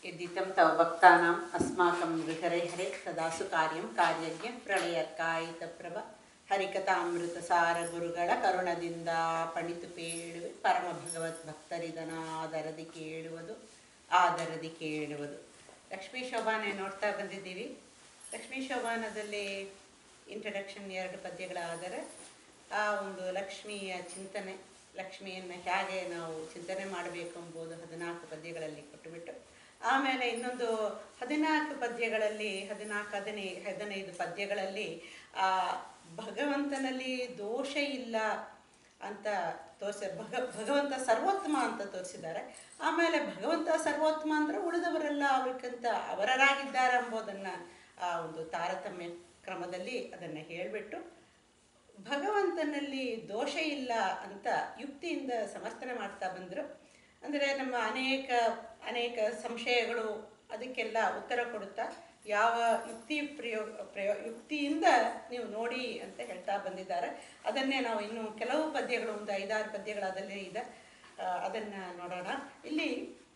यद्धितं तव भक्तानाम् अस्माकं हृहरे हरे सदासु कार्यं कार्यज्ञ ಪ್ರಳಯಕಾಯಿತಪ್ರಭ ಹರಿಕಥಾಮೃತಸಾರ ಗುರುಗಳ ಕರುಣದಿಂದ ಪಣಿತು ಪೇಳುವೆ ಪರಮ ಭಗವತ್ ಭಕ್ತರಿದನಾದರದಿ ಕೇಳುವುದು ಆದರದಿ ಕೇಳುವುದು ಲಕ್ಷ್ಮೀ ಶೋಭಾನೆ ನೋಡ್ತಾ ಬಂದಿದ್ದೀವಿ ಲಕ್ಷ್ಮೀ ಶೋಭಾನದಲ್ಲಿ ಇಂಟ್ರಡಕ್ಷನ್ ಎರಡು ಪದ್ಯಗಳಾದರೆ ಆ ಒಂದು ಲಕ್ಷ್ಮಿಯ ಚಿಂತನೆ ಲಕ್ಷ್ಮಿಯನ್ನು ಹೇಗೆ ನಾವು ಚಿಂತನೆ ಮಾಡಬೇಕು ಎಂಬುದು ಹದಿನಾಲ್ಕು ಪದ್ಯಗಳಲ್ಲಿ ಕೊಟ್ಟುಬಿಟ್ಟು ಆಮೇಲೆ ಇನ್ನೊಂದು ಹದಿನಾಲ್ಕು ಪದ್ಯಗಳಲ್ಲಿ ಹದಿನಾಲ್ಕು ಹದಿನೈ ಹದಿನೈದು ಪದ್ಯಗಳಲ್ಲಿ ಆ ಭಗವಂತನಲ್ಲಿ ದೋಷ ಇಲ್ಲ ಅಂತ ತೋರಿಸ ಭಗ ಭಗವಂತ ಸರ್ವೋತ್ತಮ ಅಂತ ತೋರಿಸಿದ್ದಾರೆ ಆಮೇಲೆ ಭಗವಂತ ಸರ್ವೋತ್ತಮ ಅಂದರೆ ಉಳಿದವರೆಲ್ಲ ಅವರಿಗಿಂತ ಅವರರಾಗಿದ್ದಾರೆ ಎಂಬುದನ್ನು ಆ ಒಂದು ತಾರತಮ್ಯ ಕ್ರಮದಲ್ಲಿ ಅದನ್ನು ಹೇಳಿಬಿಟ್ಟು ಭಗವಂತನಲ್ಲಿ ದೋಷ ಇಲ್ಲ ಅಂತ ಯುಕ್ತಿಯಿಂದ ಸಮರ್ಥನೆ ಮಾಡ್ತಾ ಬಂದರು ಅಂದರೆ ನಮ್ಮ ಅನೇಕ ಅನೇಕ ಸಂಶಯಗಳು ಅದಕ್ಕೆಲ್ಲ ಉತ್ತರ ಕೊಡುತ್ತಾ ಯಾವ ಯುಕ್ತಿ ಪ್ರಯೋಗ ಪ್ರಯೋ ಯುಕ್ತಿಯಿಂದ ನೀವು ನೋಡಿ ಅಂತ ಹೇಳ್ತಾ ಬಂದಿದ್ದಾರೆ ಅದನ್ನೇ ನಾವು ಇನ್ನು ಕೆಲವು ಪದ್ಯಗಳು ಒಂದು ಐದಾರು ಪದ್ಯಗಳು ಅದಲ್ಲೇ ಇದೆ ಅದನ್ನು ನೋಡೋಣ ಇಲ್ಲಿ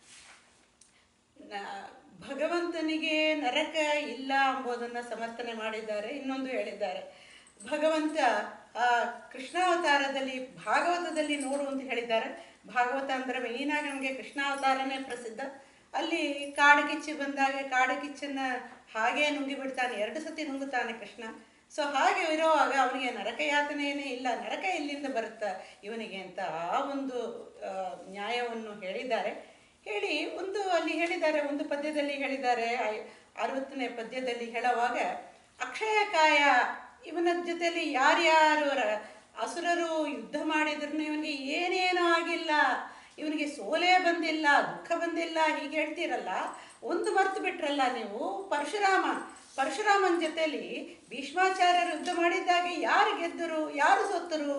ನ- ಭಗವಂತನಿಗೆ ನರಕ ಇಲ್ಲ ಎಂಬುದನ್ನು ಸಮರ್ಥನೆ ಮಾಡಿದ್ದಾರೆ ಇನ್ನೊಂದು ಹೇಳಿದ್ದಾರೆ ಭಗವಂತ ಆ ಕೃಷ್ಣಾವತಾರದಲ್ಲಿ ಭಾಗವತದಲ್ಲಿ ನೋಡು ಅಂತ ಹೇಳಿದ್ದಾರೆ ಭಾಗವತ ಅಂದರೆ ಮೇಯ್ನಾಗಿ ನಮಗೆ ಕೃಷ್ಣಾವತಾರನೇ ಪ್ರಸಿದ್ಧ ಅಲ್ಲಿ ಕಾಡುಗಿಚ್ಚು ಬಂದಾಗ ಕಾಡುಗಿಚ್ಚನ್ನ ಹಾಗೇ ನುಂಗಿ ಬಿಡ್ತಾನೆ ಎರಡು ಸತಿ ನುಂಗುತ್ತಾನೆ ಕೃಷ್ಣ ಸೊ ಹಾಗೆ ಇರುವಾಗ ಅವನಿಗೆ ನರಕ ಯಾತನೆಯೇ ಇಲ್ಲ ನರಕ ಎಲ್ಲಿಂದ ಬರುತ್ತಾ ಇವನಿಗೆ ಅಂತ ಆ ಒಂದು ಆ, ನ್ಯಾಯವನ್ನು ಹೇಳಿದ್ದಾರೆ ಹೇಳಿ ಒಂದು ಅಲ್ಲಿ ಹೇಳಿದ್ದಾರೆ ಒಂದು ಪದ್ಯದಲ್ಲಿ ಹೇಳಿದ್ದಾರೆ ಐ- ಅರವತ್ತನೇ ಪದ್ಯದಲ್ಲಿ ಹೇಳುವಾಗ ಅಕ್ಷಯಕಾಯ ಇವನ ಜೊತೆಲಿ ಯಾರ್ಯಾರು ರ- ಅಸುರರು ಯುದ್ಧ ಮಾಡಿದ್ರು ಇವನಿಗೆ ಏನೇನೂ ಆಗಿಲ್ಲ ಇವನಿಗೆ ಸೋಲೇ ಬಂದಿಲ್ಲ ದುಃಖ ಬಂದಿಲ್ಲ ಹೀಗೆ ಹೇಳ್ತೀರಲ್ಲ ಒಂದು ಮರ್ತು ಬಿಟ್ರಲ್ಲ ನೀವು ಪರಶುರಾಮ ಪರಶುರಾಮನ ಜೊತೆಲಿ ಭೀಷ್ಮಾಚಾರ್ಯರು ಯುದ್ಧ ಮಾಡಿದ್ದಾಗ ಯಾರು ಗೆದ್ದರು ಯಾರು ಸೋತರು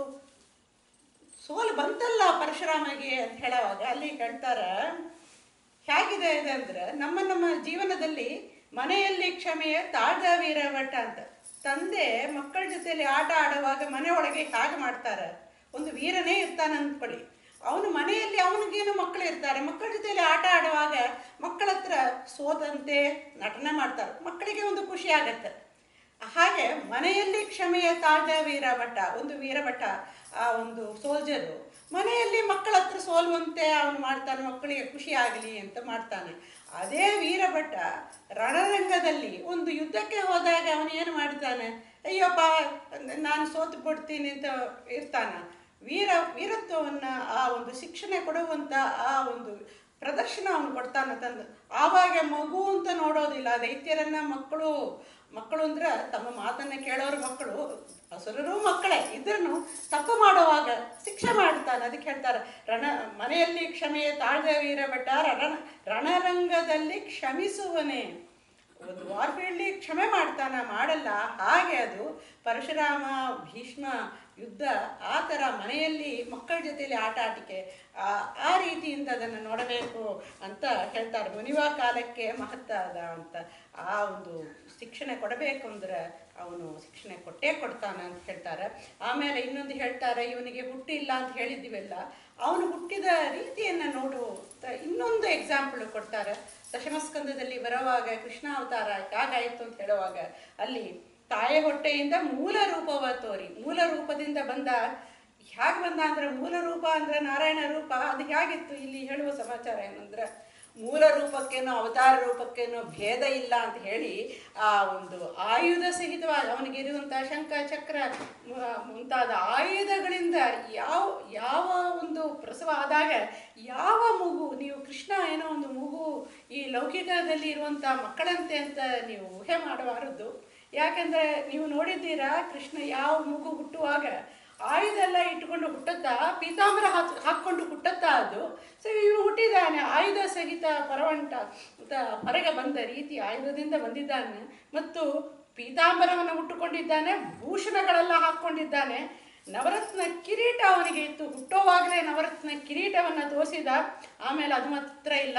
ಸೋಲು ಬಂತಲ್ಲ ಪರಶುರಾಮಗೆ ಅಂತ ಹೇಳುವಾಗ ಅಲ್ಲಿ ಹೇಳ್ತಾರೆ ಹೇಗಿದೆ ಇದೆ ಅಂದ್ರೆ ನಮ್ಮ ನಮ್ಮ ಜೀವನದಲ್ಲಿ ಮನೆಯಲ್ಲಿ ಕ್ಷಮೆಯ ತಾಳ್ದ ವೀರವಟ ಅಂತ ತಂದೆ ಮಕ್ಕಳ ಜೊತೆಲಿ ಆಟ ಆಡುವಾಗ ಮನೆ ಒಳಗೆ ಹೇಗೆ ಮಾಡ್ತಾರೆ ಒಂದು ವೀರನೇ ಇರ್ತಾನೆ ಅಂದ್ಕೊಳ್ಳಿ ಅವನು ಮನೆಯಲ್ಲಿ ಅವನಿಗೇನು ಮಕ್ಕಳು ಇರ್ತಾರೆ ಮಕ್ಕಳ ಜೊತೆಲಿ ಆಟ ಆಡುವಾಗ ಮಕ್ಕಳ ಹತ್ರ ಸೋದಂತೆ ನಟನೆ ಮಾಡ್ತಾರೆ ಮಕ್ಕಳಿಗೆ ಒಂದು ಖುಷಿ ಆಗತ್ತೆ ಹಾಗೆ ಮನೆಯಲ್ಲಿ ಕ್ಷಮೆಯ ತಾಳ್ದ ವೀರಭಟ ಒಂದು ವೀರಭಟ ಆ ಒಂದು ಸೋಲ್ಜರು ಮನೆಯಲ್ಲಿ ಮಕ್ಕಳ ಹತ್ರ ಸೋಲುವಂತೆ ಅವನು ಮಾಡ್ತಾನೆ ಮಕ್ಕಳಿಗೆ ಖುಷಿ ಆಗಲಿ ಅಂತ ಮಾಡ್ತಾನೆ ಅದೇ ವೀರಭಟ ರಣರಂಗದಲ್ಲಿ ಒಂದು ಯುದ್ಧಕ್ಕೆ ಹೋದಾಗ ಅವನು ಏನು ಮಾಡ್ತಾನೆ ಅಯ್ಯಪ್ಪ ನಾನು ಸೋತು ಬಿಡ್ತೀನಿ ಅಂತ ಇರ್ತಾನ ವೀರ ವೀರತ್ವವನ್ನು ಆ ಒಂದು ಶಿಕ್ಷಣ ಕೊಡುವಂಥ ಆ ಒಂದು ಪ್ರದರ್ಶನ ಅವನು ಕೊಡ್ತಾನೆ ತಂದು ಆವಾಗ ಮಗು ಅಂತ ನೋಡೋದಿಲ್ಲ ದೈತ್ಯರನ್ನ ಮಕ್ಕಳು ಮಕ್ಕಳು ಅಂದ್ರೆ ತಮ್ಮ ಮಾತನ್ನ ಕೇಳೋರು ಮಕ್ಕಳು ಹಸುರರು ಮಕ್ಕಳೇ ಇದ್ರೂ ತಪ್ಪು ಮಾಡುವಾಗ ಶಿಕ್ಷೆ ಮಾಡ್ತಾನೆ ಅದಕ್ಕೆ ಹೇಳ್ತಾರೆ ರಣ ಮನೆಯಲ್ಲಿ ಕ್ಷಮೆಯ ತಾಳ್ದ ವೀರಭಟ ರಣ ರಣರಂಗದಲ್ಲಿ ಕ್ಷಮಿಸುವನೇ ಒಂದು ವಾರ್ಫೀಲ್ಡ್ಲಿ ಕ್ಷಮೆ ಮಾಡ್ತಾನ ಮಾಡಲ್ಲ ಹಾಗೆ ಅದು ಪರಶುರಾಮ ಭೀಷ್ಮ ಯುದ್ಧ ಆ ಥರ ಮನೆಯಲ್ಲಿ ಮಕ್ಕಳ ಜೊತೆಲಿ ಆಟ ಆಟಿಕೆ ಆ ಆ ರೀತಿಯಿಂದ ಅದನ್ನು ನೋಡಬೇಕು ಅಂತ ಹೇಳ್ತಾರೆ ಮುನಿವಾ ಕಾಲಕ್ಕೆ ಮಹತ್ವ ಅದ ಅಂತ ಆ ಒಂದು ಶಿಕ್ಷಣ ಕೊಡಬೇಕು ಅಂದ್ರೆ ಅವನು ಶಿಕ್ಷಣ ಕೊಟ್ಟೇ ಕೊಡ್ತಾನ ಅಂತ ಹೇಳ್ತಾರೆ ಆಮೇಲೆ ಇನ್ನೊಂದು ಹೇಳ್ತಾರೆ ಇವನಿಗೆ ಹುಟ್ಟಿಲ್ಲ ಅಂತ ಹೇಳಿದ್ದೀವಲ್ಲ ಅವನು ಹುಟ್ಟಿದ ರೀತಿಯನ್ನು ನೋಡು ಅಂತ ಇನ್ನೊಂದು ಎಕ್ಸಾಂಪಲ್ ಕೊಡ್ತಾರೆ ದಶಮಸ್ಕಂದದಲ್ಲಿ ಬರುವಾಗ ಕೃಷ್ಣಾವತಾರ ಹೇಗಾಯಿತು ಅಂತ ಹೇಳುವಾಗ ಅಲ್ಲಿ ತಾಯಿ ಹೊಟ್ಟೆಯಿಂದ ಮೂಲ ರೂಪವ ತೋರಿ ಮೂಲ ರೂಪದಿಂದ ಬಂದ ಹೇಗೆ ಬಂದ ಅಂದ್ರೆ ಮೂಲ ರೂಪ ಅಂದ್ರೆ ನಾರಾಯಣ ರೂಪ ಅದು ಹೇಗಿತ್ತು ಇಲ್ಲಿ ಹೇಳುವ ಸಮಾಚಾರ ಏನಂದ್ರೆ ಮೂಲ ರೂಪಕ್ಕೇನೋ ಅವತಾರ ರೂಪಕ್ಕೇನೋ ಭೇದ ಇಲ್ಲ ಅಂತ ಹೇಳಿ ಆ ಒಂದು ಆಯುಧ ಸಹಿತವಾಗಿ ಅವನಿಗೆ ಇರುವಂಥ ಶಂಖ ಚಕ್ರ ಮು- ಮುಂತಾದ ಆಯುಧಗಳಿಂದ ಯಾವ ಯಾವ ಒಂದು ಪ್ರಸವ ಆದಾಗ ಯಾವ ಮಗು ನೀವು ಕೃಷ್ಣ ಏನೋ ಒಂದು ಮಗು ಈ ಲೌಕಿಕದಲ್ಲಿ ಇರುವಂಥ ಮಕ್ಕಳಂತೆ ಅಂತ ನೀವು ಊಹೆ ಮಾಡಬಾರದು ಯಾಕಂದ್ರೆ ನೀವು ನೋಡಿದ್ದೀರಾ ಕೃಷ್ಣ ಯಾವ ಮಗು ಹುಟ್ಟುವಾಗ ಆಯುಧ ಎಲ್ಲ ಇಟ್ಕೊಂಡು ಹುಟ್ಟುತ್ತಾ ಪೀತಾಂಬರ ಹಾಕ್ ಹಾಕ್ಕೊಂಡು ಹುಟ್ಟುತ್ತಾ ಅದು ಸೊ ಇವನು ಹುಟ್ಟಿದ್ದಾನೆ ಆಯುಧ ಸಹಿತ ಪರವಂಟ ಅಂತ ಹೊರಗೆ ಬಂದ ರೀತಿ ಆಯುಧದಿಂದ ಬಂದಿದ್ದಾನೆ ಮತ್ತು ಪೀತಾಂಬರವನ್ನು ಹುಟ್ಟುಕೊಂಡಿದ್ದಾನೆ ಭೂಷಣಗಳೆಲ್ಲ ಹಾಕ್ಕೊಂಡಿದ್ದಾನೆ ನವರತ್ನ ಕಿರೀಟ ಅವನಿಗೆ ಇತ್ತು ಹುಟ್ಟುವಾಗಲೇ ನವರತ್ನ ಕಿರೀಟವನ್ನು ತೋರಿಸಿದ ಆಮೇಲೆ ಅದು ಮಾತ್ರ ಇಲ್ಲ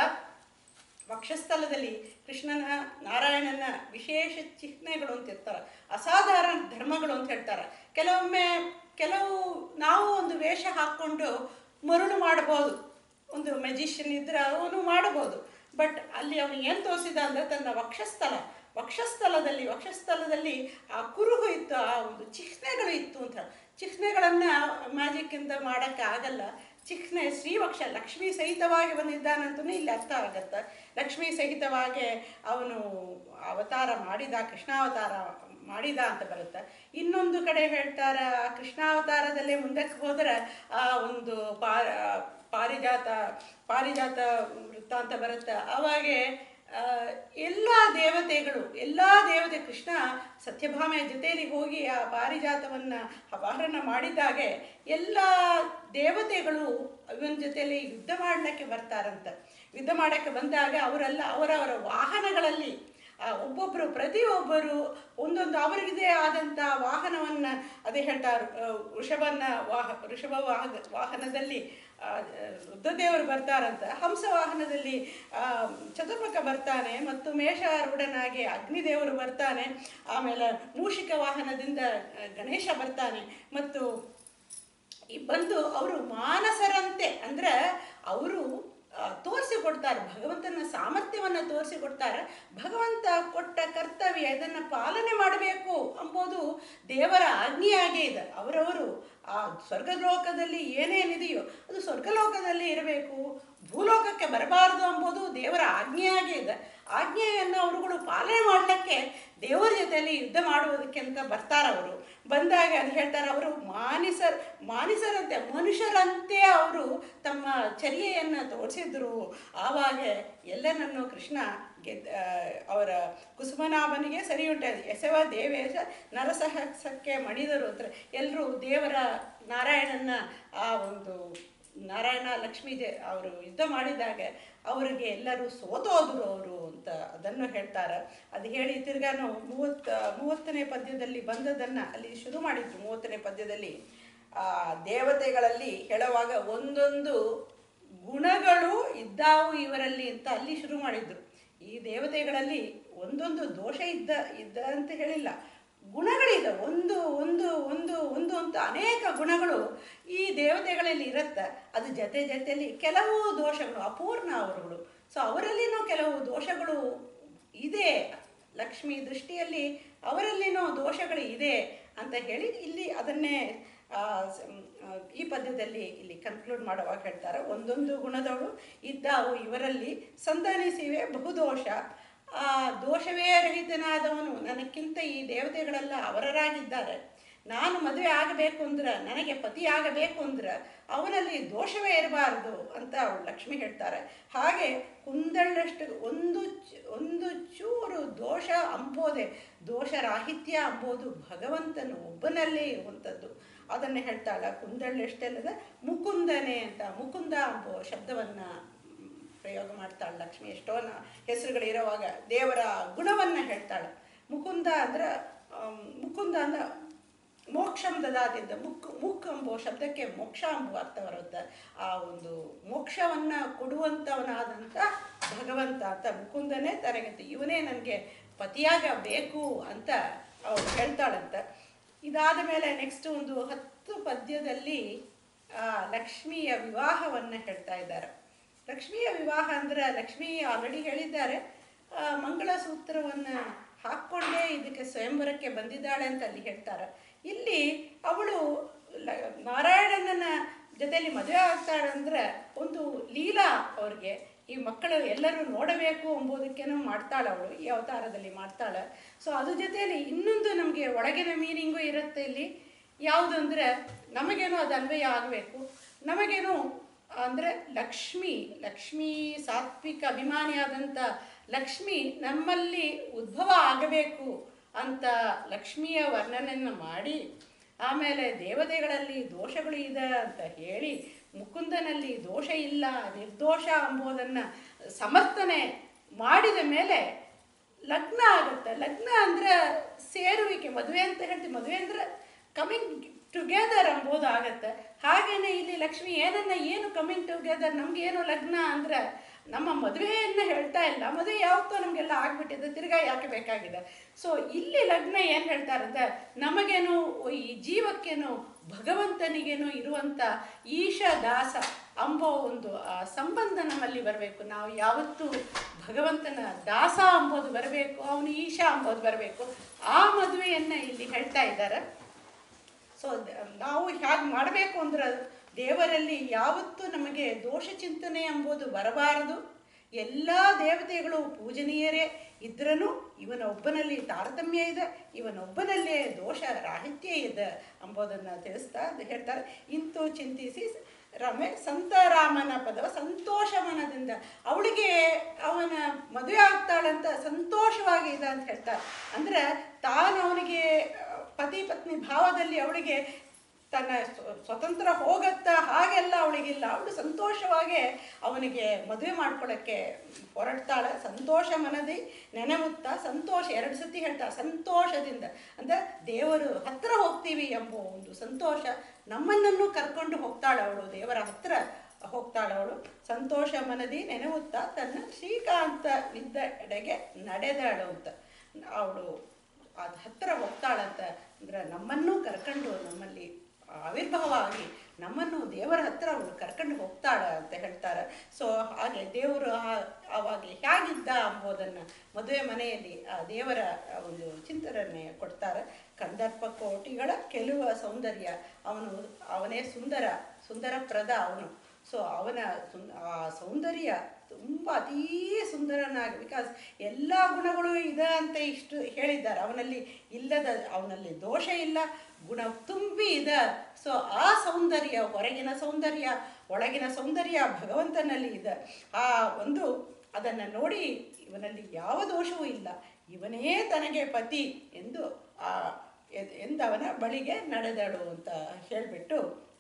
ವಕ್ಷಸ್ಥಲದಲ್ಲಿ ಕೃಷ್ಣನ ನಾರಾಯಣನ ವಿಶೇಷ ಚಿಹ್ನೆಗಳು ಅಂತ ಇರ್ತಾರೆ ಅಸಾಧಾರಣ ಧರ್ಮಗಳು ಅಂತ ಹೇಳ್ತಾರೆ ಕೆಲವೊಮ್ಮೆ ಕೆಲವು ನಾವು ಒಂದು ವೇಷ ಹಾಕ್ಕೊಂಡು ಮರುಳು ಮಾಡಬಹುದು ಒಂದು ಮೆಜಿಷಿಯನ್ ಇದ್ರೆ ಅವನು ಮಾಡಬಹುದು ಬಟ್ ಅಲ್ಲಿ ಅವನು ಏನು ತೋರಿಸಿದ ಅಂದರೆ ತನ್ನ ವಕ್ಷಸ್ಥಲ ವಕ್ಷಸ್ಥಲದಲ್ಲಿ ವಕ್ಷಸ್ಥಲದಲ್ಲಿ ಆ ಕುರುಹು ಇತ್ತು ಆ ಒಂದು ಚಿಹ್ನೆಗಳು ಇತ್ತು ಅಂತ ಚಿಹ್ನೆಗಳನ್ನು ಮ್ಯಾಜಿಕ್ಕಿಂದ ಮಾಡೋಕ್ಕೆ ಆಗಲ್ಲ ಚಿಹ್ನೆ ಶ್ರೀವಕ್ಷ ಲಕ್ಷ್ಮೀ ಸಹಿತವಾಗಿ ಬಂದಿದ್ದಾನಂತೂ ಇಲ್ಲಿ ಅರ್ಥ ಆಗತ್ತೆ ಲಕ್ಷ್ಮೀ ಸಹಿತವಾಗಿ ಅವನು ಅವತಾರ ಮಾಡಿದ ಕೃಷ್ಣಾವತಾರ ಮಾಡಿದ ಅಂತ ಬರುತ್ತೆ ಇನ್ನೊಂದು ಕಡೆ ಹೇಳ್ತಾರೆ ಆ ಕೃಷ್ಣಾವತಾರದಲ್ಲೇ ಮುಂದಕ್ಕೆ ಹೋದರೆ ಆ ಒಂದು ಪಾ ಪಾರಿಜಾತ ಪಾರಿಜಾತ ವೃತ್ತ ಅಂತ ಬರುತ್ತೆ ಅವಾಗೆ ಆ, ಎಲ್ಲ ದೇವತೆಗಳು ಎಲ್ಲ ದೇವತೆ ಕೃಷ್ಣ ಸತ್ಯಭಾಮೆಯ ಜೊತೆಯಲ್ಲಿ ಹೋಗಿ ಆ ಪಾರಿಜಾತವನ್ನು ಅಪಹರಣ ಮಾಡಿದಾಗೆ ಎಲ್ಲ ದೇವತೆಗಳು ಇವನ ಜೊತೆಯಲ್ಲಿ ಯುದ್ಧ ಮಾಡಲಿಕ್ಕೆ ಬರ್ತಾರಂತ ಯುದ್ಧ ಮಾಡೋಕ್ಕೆ ಬಂದಾಗ ಅವರೆಲ್ಲ ಅವರವರ ವಾಹನಗಳಲ್ಲಿ ಆ, ಒಬ್ಬೊಬ್ಬರು ಪ್ರತಿಯೊಬ್ಬರು ಒಂದೊಂದು ಅವರಿಗಿದೆ ಆದಂಥ ವಾಹನವನ್ನು ಅದೇ ಹೇಳ್ತಾರೆ ಆ, ವೃಷಭನ ವಾಹ ವೃಷಭ ವಾಹ ವಾಹನದಲ್ಲಿ ಆ, ರುದ್ರದೇವರು ಬರ್ತಾರಂತ ಹಂಸ ವಾಹನದಲ್ಲಿ ಆ, ಚತುರ್ಮುಖ ಬರ್ತಾನೆ ಮತ್ತು ಮೇಷಾರೂಢನಾಗಿ ಅಗ್ನಿದೇವರು ಬರ್ತಾನೆ ಆಮೇಲೆ ಮೂಷಿಕ ವಾಹನದಿಂದ ಆ, ಗಣೇಶ ಬರ್ತಾನೆ ಮತ್ತು ಈ ಬಂದು ಅವರು ಮಾನಸರಂತೆ ಅಂದ್ರೆ ಅವರು ತೋರಿಸಿಕೊಡ್ತಾರೆ ಭಗವಂತನ ಸಾಮರ್ಥ್ಯವನ್ನು ತೋರಿಸಿಕೊಡ್ತಾರೆ ಭಗವಂತ ಕೊಟ್ಟ ಕರ್ತವ್ಯ ಇದನ್ನು ಪಾಲನೆ ಮಾಡಬೇಕು ಎಂಬುದು ದೇವರ ಆಜ್ಞೆಯಾಗೇ ಇದೆ ಅವರವರು ಆ ಸ್ವರ್ಗಲೋಕದಲ್ಲಿ ಏನೇನಿದೆಯೋ ಅದು ಸ್ವರ್ಗಲೋಕದಲ್ಲಿ ಇರಬೇಕು ಭೂಲೋಕಕ್ಕೆ ಬರಬಾರದು ಎಂಬುದು ದೇವರ ಆಜ್ಞೆಯಾಗೇ ಇದೆ ಆಜ್ಞೆಯನ್ನು ಅವರುಗಳು ಪಾಲನೆ ಮಾಡಲಿಕ್ಕೆ ದೇವರ ಜೊತೆಯಲ್ಲಿ ಯುದ್ಧ ಮಾಡುವುದಕ್ಕೆ ಅಂತ ಬರ್ತಾರೆ ಅವರು ಬಂದಾಗ ಅದು ಹೇಳ್ತಾರೆ ಅವರು ಮಾನಿಸರ್ ಮಾನಿಸರಂತೆ ಮನುಷ್ಯರಂತೆ ಅವರು ತಮ್ಮ ಚರ್ಯೆಯನ್ನು ತೋರಿಸಿದ್ರು ಆವಾಗ ಎಲ್ಲನನ್ನು ಕೃಷ್ಣ ಗೆದ್ದ ಆ, ಅವರ ಕುಸುಮನಾಭನಿಗೆ ಸರಿ ಉಂಟದು ಎಸವ ದೇವೇಶ ನರಸಹಸಕ್ಕೆ ಮಣಿದರು ಅಂತ ಎಲ್ಲರೂ ದೇವರ ನಾರಾಯಣನ ಆ ಒಂದು ನಾರಾಯಣ ಲಕ್ಷ್ಮೀ ದೇ ಅವರು ಯುದ್ಧ ಮಾಡಿದಾಗ ಅವರಿಗೆ ಎಲ್ಲರೂ ಸೋತೋದ್ರು ಅವರು ಅಂತ ಅದನ್ನು ಹೇಳ್ತಾರೆ ಅದು ಹೇಳಿ ತಿರ್ಗಾನು ಮೂವತ್ತ ಮೂವತ್ತನೇ ಪದ್ಯದಲ್ಲಿ ಬಂದದನ್ನು ಅಲ್ಲಿ ಶುರು ಮಾಡಿದ್ರು ಮೂವತ್ತನೇ ಪದ್ಯದಲ್ಲಿ ಆ ದೇವತೆಗಳಲ್ಲಿ ಹೇಳುವಾಗ ಒಂದೊಂದು ಗುಣಗಳು ಇದ್ದಾವು ಇವರಲ್ಲಿ ಅಂತ ಅಲ್ಲಿ ಶುರು ಮಾಡಿದ್ರು ಈ ದೇವತೆಗಳಲ್ಲಿ ಒಂದೊಂದು ದೋಷ ಇದ್ದ ಇದ್ದ ಅಂತ ಹೇಳಿಲ್ಲ ಗುಣಗಳಿದೆ ಒಂದು ಒಂದು ಒಂದು ಒಂದು ಅಂತ ಅನೇಕ ಗುಣಗಳು ಈ ದೇವತೆಗಳಲ್ಲಿ ಇರುತ್ತೆ ಅದು ಜೊತೆ ಜೊತೆಯಲ್ಲಿ ಕೆಲವು ದೋಷಗಳು ಅಪೂರ್ಣ ಅವರುಗಳು ಸೊ ಅವರಲ್ಲಿನೂ ಕೆಲವು ದೋಷಗಳು ಇದೆ ಲಕ್ಷ್ಮಿ ದೃಷ್ಟಿಯಲ್ಲಿ ಅವರಲ್ಲಿನೂ ದೋಷಗಳು ಇದೆ ಅಂತ ಹೇಳಿ ಇಲ್ಲಿ ಅದನ್ನೇ ಆ, ಸ- ಮ್, ಆ, ಈ ಪದ್ಯದಲ್ಲಿ ಇಲ್ಲಿ ಕನ್ಕ್ಲೂಡ್ ಮಾಡುವಾಗ ಹೇಳ್ತಾರೆ ಒಂದೊಂದು ಗುಣದವಳು ಇದ್ದಾವು ಇವರಲ್ಲಿ ಸಂಧಾನಿಸಿವೆ ಬಹುದೋಷ ಆ ದೋಷವೇ ರಹಿತನಾದವನು ನನಕ್ಕಿಂತ ಈ ದೇವತೆಗಳೆಲ್ಲ ಅವರರಾಗಿದ್ದಾರೆ ನಾನು ಮದುವೆ ಆಗಬೇಕು ಅಂದ್ರೆ ನನಗೆ ಪತಿ ಆಗಬೇಕು ಅಂದ್ರೆ ಅವನಲ್ಲಿ ದೋಷವೇ ಇರಬಾರ್ದು ಅಂತ ಅವಳು ಲಕ್ಷ್ಮಿ ಹೇಳ್ತಾರೆ ಹಾಗೆ ಕುಂದಳ್ಳಷ್ಟು ಒಂದು ಚ- ಒಂದು ಚೂರು ದೋಷ ಅಂಬೋದೆ ದೋಷರಾಹಿತ್ಯ ಅಂಬೋದು ಭಗವಂತನು ಒಬ್ಬನಲ್ಲೇ ಇರುವಂಥದ್ದು ಅದನ್ನು ಹೇಳ್ತಾಳ ಕುಂದಳ್ಳೆಷ್ಟೆಲ್ಲದ ಮುಕುಂದನೆ ಅಂತ ಮುಕುಂದ ಎಂಬೋ ಶಬ್ದವನ್ನು ಪ್ರಯೋಗ ಮಾಡ್ತಾಳೆ ಲಕ್ಷ್ಮಿ ಎಷ್ಟೋ ನ- ಹೆಸರುಗಳು ಇರೋವಾಗ ದೇವರ ಗುಣವನ್ನು ಹೇಳ್ತಾಳೆ ಮುಕುಂದ ಅಂದ್ರೆ ಆಮ್, ಮುಕುಂದ ಅಂದ್ರೆ ಮೋಕ್ಷಂ ದದಾತಿದ್ದ ಮುಕ್ ಮುಕ್ ಎಂಬೋ ಶಬ್ದಕ್ಕೆ ಮೋಕ್ಷ ಎಂಬ ಅರ್ಥ ಬರುತ್ತೆ ಆ ಒಂದು ಮೋಕ್ಷವನ್ನು ಕೊಡುವಂಥವನಾದಂಥ ಭಗವಂತ ಅಂತ ಮುಕುಂದನೇ ತನಗಂತ ಇವನೇ ನನಗೆ ಪತಿಯಾಗಬೇಕು ಅಂತ ಅವಳು ಹೇಳ್ತಾಳಂತ ಇದಾದ ಮೇಲೆ ನೆಕ್ಸ್ಟ್ ಒಂದು ಹತ್ತು ಪದ್ಯದಲ್ಲಿ ಆ, ಲಕ್ಷ್ಮಿಯ ವಿವಾಹವನ್ನು ಹೇಳ್ತಾ ಇದ್ದಾರೆ ಲಕ್ಷ್ಮಿಯ ವಿವಾಹ ಅಂದ್ರೆ ಲಕ್ಷ್ಮಿ ಆಲ್ರೆಡಿ ಹೇಳಿದ್ದಾರೆ ಆ, ಮಂಗಳಸೂತ್ರವನ್ನು ಹಾಕ್ಕೊಂಡೇ ಇದಕ್ಕೆ ಸ್ವಯಂವರಕ್ಕೆ ಬಂದಿದ್ದಾಳೆ ಅಂತ ಅಲ್ಲಿ ಹೇಳ್ತಾರೆ ಇಲ್ಲಿ ಅವಳು ಲ- ನಾರಾಯಣನ ಜೊತೆಯಲ್ಲಿ ಮದುವೆ ಆಗ್ತಾಳೆ ಅಂದ್ರೆ ಒಂದು ಲೀಲಾ ಅವ್ರಿಗೆ ಈ ಮಕ್ಕಳು ಎಲ್ಲರೂ ನೋಡಬೇಕು ಎಂಬುದಕ್ಕೇನೋ ಮಾಡ್ತಾಳೆ ಅವಳು ಈ ಅವತಾರದಲ್ಲಿ ಮಾಡ್ತಾಳೆ ಸೊ ಅದ್ರ ಜೊತೆಯಲ್ಲಿ ಇನ್ನೊಂದು ನಮಗೆ ಒಳಗಿನ ಮೀನಿಂಗು ಇರುತ್ತೆ ಇಲ್ಲಿ ಯಾವುದು ಅಂದರೆ ನಮಗೇನೋ ಅದು ಅನ್ವಯ ಆಗಬೇಕು ನಮಗೇನೋ ಅಂದರೆ ಲಕ್ಷ್ಮಿ ಲಕ್ಷ್ಮೀ ಸಾತ್ವಿಕ ಅಭಿಮಾನಿಯಾದಂಥ ಲಕ್ಷ್ಮಿ ನಮ್ಮಲ್ಲಿ ಉದ್ಭವ ಆಗಬೇಕು ಅಂತ ಲಕ್ಷ್ಮಿಯ ವರ್ಣನೆಯನ್ನು ಮಾಡಿ ಆಮೇಲೆ ದೇವತೆಗಳಲ್ಲಿ ದೋಷಗಳು ಇದೆ ಅಂತ ಹೇಳಿ ಮುಕುಂದನಲ್ಲಿ ದೋಷ ಇಲ್ಲ ನಿರ್ದೋಷ ಎಂಬುದನ್ನು ಸಮರ್ಥನೆ ಮಾಡಿದ ಮೇಲೆ ಲಗ್ನ ಆಗುತ್ತೆ ಲಗ್ನ ಅಂದ್ರೆ ಸೇರುವಿಕೆ ಮದುವೆ ಅಂತ ಹೇಳ್ತೀವಿ ಮದುವೆ ಅಂದ್ರೆ ಕಮಿಂಗ್ ಟುಗೆದರ್ ಎಂಬುದು ಆಗತ್ತೆ ಹಾಗೇನೆ ಇಲ್ಲಿ ಲಕ್ಷ್ಮಿ ಏನನ್ನ ಏನು ಕಮಿಂಗ್ ಟುಗೆದರ್ ನಮ್ಗೆ ಏನು ಲಗ್ನ ಅಂದ್ರೆ ನಮ್ಮ ಮದುವೆಯನ್ನು ಹೇಳ್ತಾ ಇಲ್ಲ ಮದುವೆ ಯಾವತ್ತೋ ನಮಗೆಲ್ಲ ಆಗ್ಬಿಟ್ಟಿದೆ ತಿರ್ಗಾ ಯಾಕೆ ಬೇಕಾಗಿದೆ ಸೊ ಇಲ್ಲಿ ಲಗ್ನ ಏನು ಹೇಳ್ತಾರಂದ್ರೆ ನಮಗೇನು ಈ ಜೀವಕ್ಕೇನು ಭಗವಂತನಿಗೇನು ಇರುವಂಥ ಈಶ ದಾಸ ಅಂಬೋ ಒಂದು ಆ ಸಂಬಂಧ ನಮ್ಮಲ್ಲಿ ಬರಬೇಕು ನಾವು ಯಾವತ್ತೂ ಭಗವಂತನ ದಾಸ ಅಂಬೋದು ಬರಬೇಕು ಅವನು ಈಶಾ ಅಂಬೋದು ಬರಬೇಕು ಆ ಮದುವೆಯನ್ನು ಇಲ್ಲಿ ಹೇಳ್ತಾ ಇದ್ದಾರೆ ಸೊ ನಾವು ಹೇಗೆ ಮಾಡಬೇಕು ಅಂದ್ರೆ ದೇವರಲ್ಲಿ ಯಾವತ್ತೂ ನಮಗೆ ದೋಷ ಚಿಂತನೆ ಎಂಬುದು ಬರಬಾರದು ಎಲ್ಲ ದೇವತೆಗಳು ಪೂಜನೀಯರೇ ಇದ್ರೂ ಇವನ ಒಬ್ಬನಲ್ಲಿ ತಾರತಮ್ಯ ಇದೆ ಇವನೊಬ್ಬನಲ್ಲೇ ದೋಷ ರಾಹಿತ್ಯ ಇದೆ ಎಂಬುದನ್ನು ತಿಳಿಸ್ತಾ ಅದು ಹೇಳ್ತಾರೆ ಇಂತೂ ಚಿಂತಿಸಿ ರಮೆ ಸಂತರಾಮನ ಪದವ ಸಂತೋಷ ಮನದಿಂದ ಅವಳಿಗೆ ಅವನ ಮದುವೆ ಆಗ್ತಾಳಂತ ಸಂತೋಷವಾಗಿ ಇದೆ ಅಂತ ಹೇಳ್ತಾರೆ ಅಂದ್ರೆ ತಾನು ಅವನಿಗೆ ಪತಿ ಪತ್ನಿ ಭಾವದಲ್ಲಿ ಅವಳಿಗೆ ತನ್ನ ಸ್ವ- ಸ್ವತಂತ್ರ ಹೋಗತ್ತ ಹಾಗೆಲ್ಲ ಅವಳಿಗಿಲ್ಲ ಅವಳು ಸಂತೋಷವಾಗಿ ಅವನಿಗೆ ಮದುವೆ ಮಾಡ್ಕೊಳ್ಳೋಕ್ಕೆ ಹೊರಡ್ತಾಳೆ ಸಂತೋಷ ಮನದಿ ನೆನೆಮುತ್ತ ಸಂತೋಷ ಎರಡು ಸತಿ ಹೇಳ್ತಾಳೆ ಸಂತೋಷದಿಂದ ಅಂದರೆ ದೇವರು ಹತ್ರ ಹೋಗ್ತೀವಿ ಎಂಬ ಒಂದು ಸಂತೋಷ ನಮ್ಮನ್ನನ್ನು ಕರ್ಕೊಂಡು ಹೋಗ್ತಾಳೆ ಅವಳು ದೇವರ ಹತ್ರ ಹೋಗ್ತಾಳೆ ಅವಳು ಸಂತೋಷ ಮನದಿ ನೆನೆಯುತ್ತಾ ತನ್ನ ಶ್ರೀಕಾಂತ ವಿದ್ದೆಡೆಗೆ ನಡೆದಾಳು ಅಂತ ಅವಳು ಅದು ಹತ್ತಿರ ಹೋಗ್ತಾಳಂತ ಅಂದ್ರೆ ನಮ್ಮನ್ನೂ ಕರ್ಕೊಂಡು ನಮ್ಮಲ್ಲಿ ಆವಿರ್ಭಾವ ಆಗಿ ನಮ್ಮನ್ನು ದೇವರ ಹತ್ರ ಅವಳು ಕರ್ಕೊಂಡು ಹೋಗ್ತಾಳ ಅಂತ ಹೇಳ್ತಾರೆ ಸೊ ಹಾಗೆ ದೇವರು ಆ- ಆವಾಗ ಹೇಗಿದ್ದ ಎಂಬುದನ್ನು ಮದುವೆ ಮನೆಯಲ್ಲಿ ಆ ದೇವರ ಆ ಒಂದು ಚಿಂತನೆ ಕೊಡ್ತಾರೆ ಕಂದರ್ಪ ಕೋಟಿಗಳ ಕೆಲವು ಸೌಂದರ್ಯ ಅವನು ಅವನೇ ಸುಂದರ ಸುಂದರಪ್ರದ ಅವನು ಸೊ ಅವನ ಸುಂದ ಆ ಸೌಂದರ್ಯ ತುಂಬ ಅತೀ ಸುಂದರನಾಗಿ ಬಿಕಾಸ್ ಎಲ್ಲ ಗುಣಗಳು ಇದೆ ಅಂತ ಇಷ್ಟು ಹೇಳಿದ್ದಾರೆ ಅವನಲ್ಲಿ ಇಲ್ಲದ ಅವನಲ್ಲಿ ದೋಷ ಇಲ್ಲ ಗುಣ ತುಂಬಿ ಇದೆ ಸೊ ಆ ಸೌಂದರ್ಯ ಹೊರಗಿನ ಸೌಂದರ್ಯ ಒಳಗಿನ ಸೌಂದರ್ಯ ಭಗವಂತನಲ್ಲಿ ಇದೆ ಆ ಒಂದು ಅದನ್ನು ನೋಡಿ ಇವನಲ್ಲಿ ಯಾವ ದೋಷವೂ ಇಲ್ಲ ಇವನೇ ತನಗೆ ಪತಿ ಎಂದು ಆ ಎದ್- ಎಂದವನ ಬಳಿಗೆ ನಡೆದಳು ಅಂತ ಹೇಳಿಬಿಟ್ಟು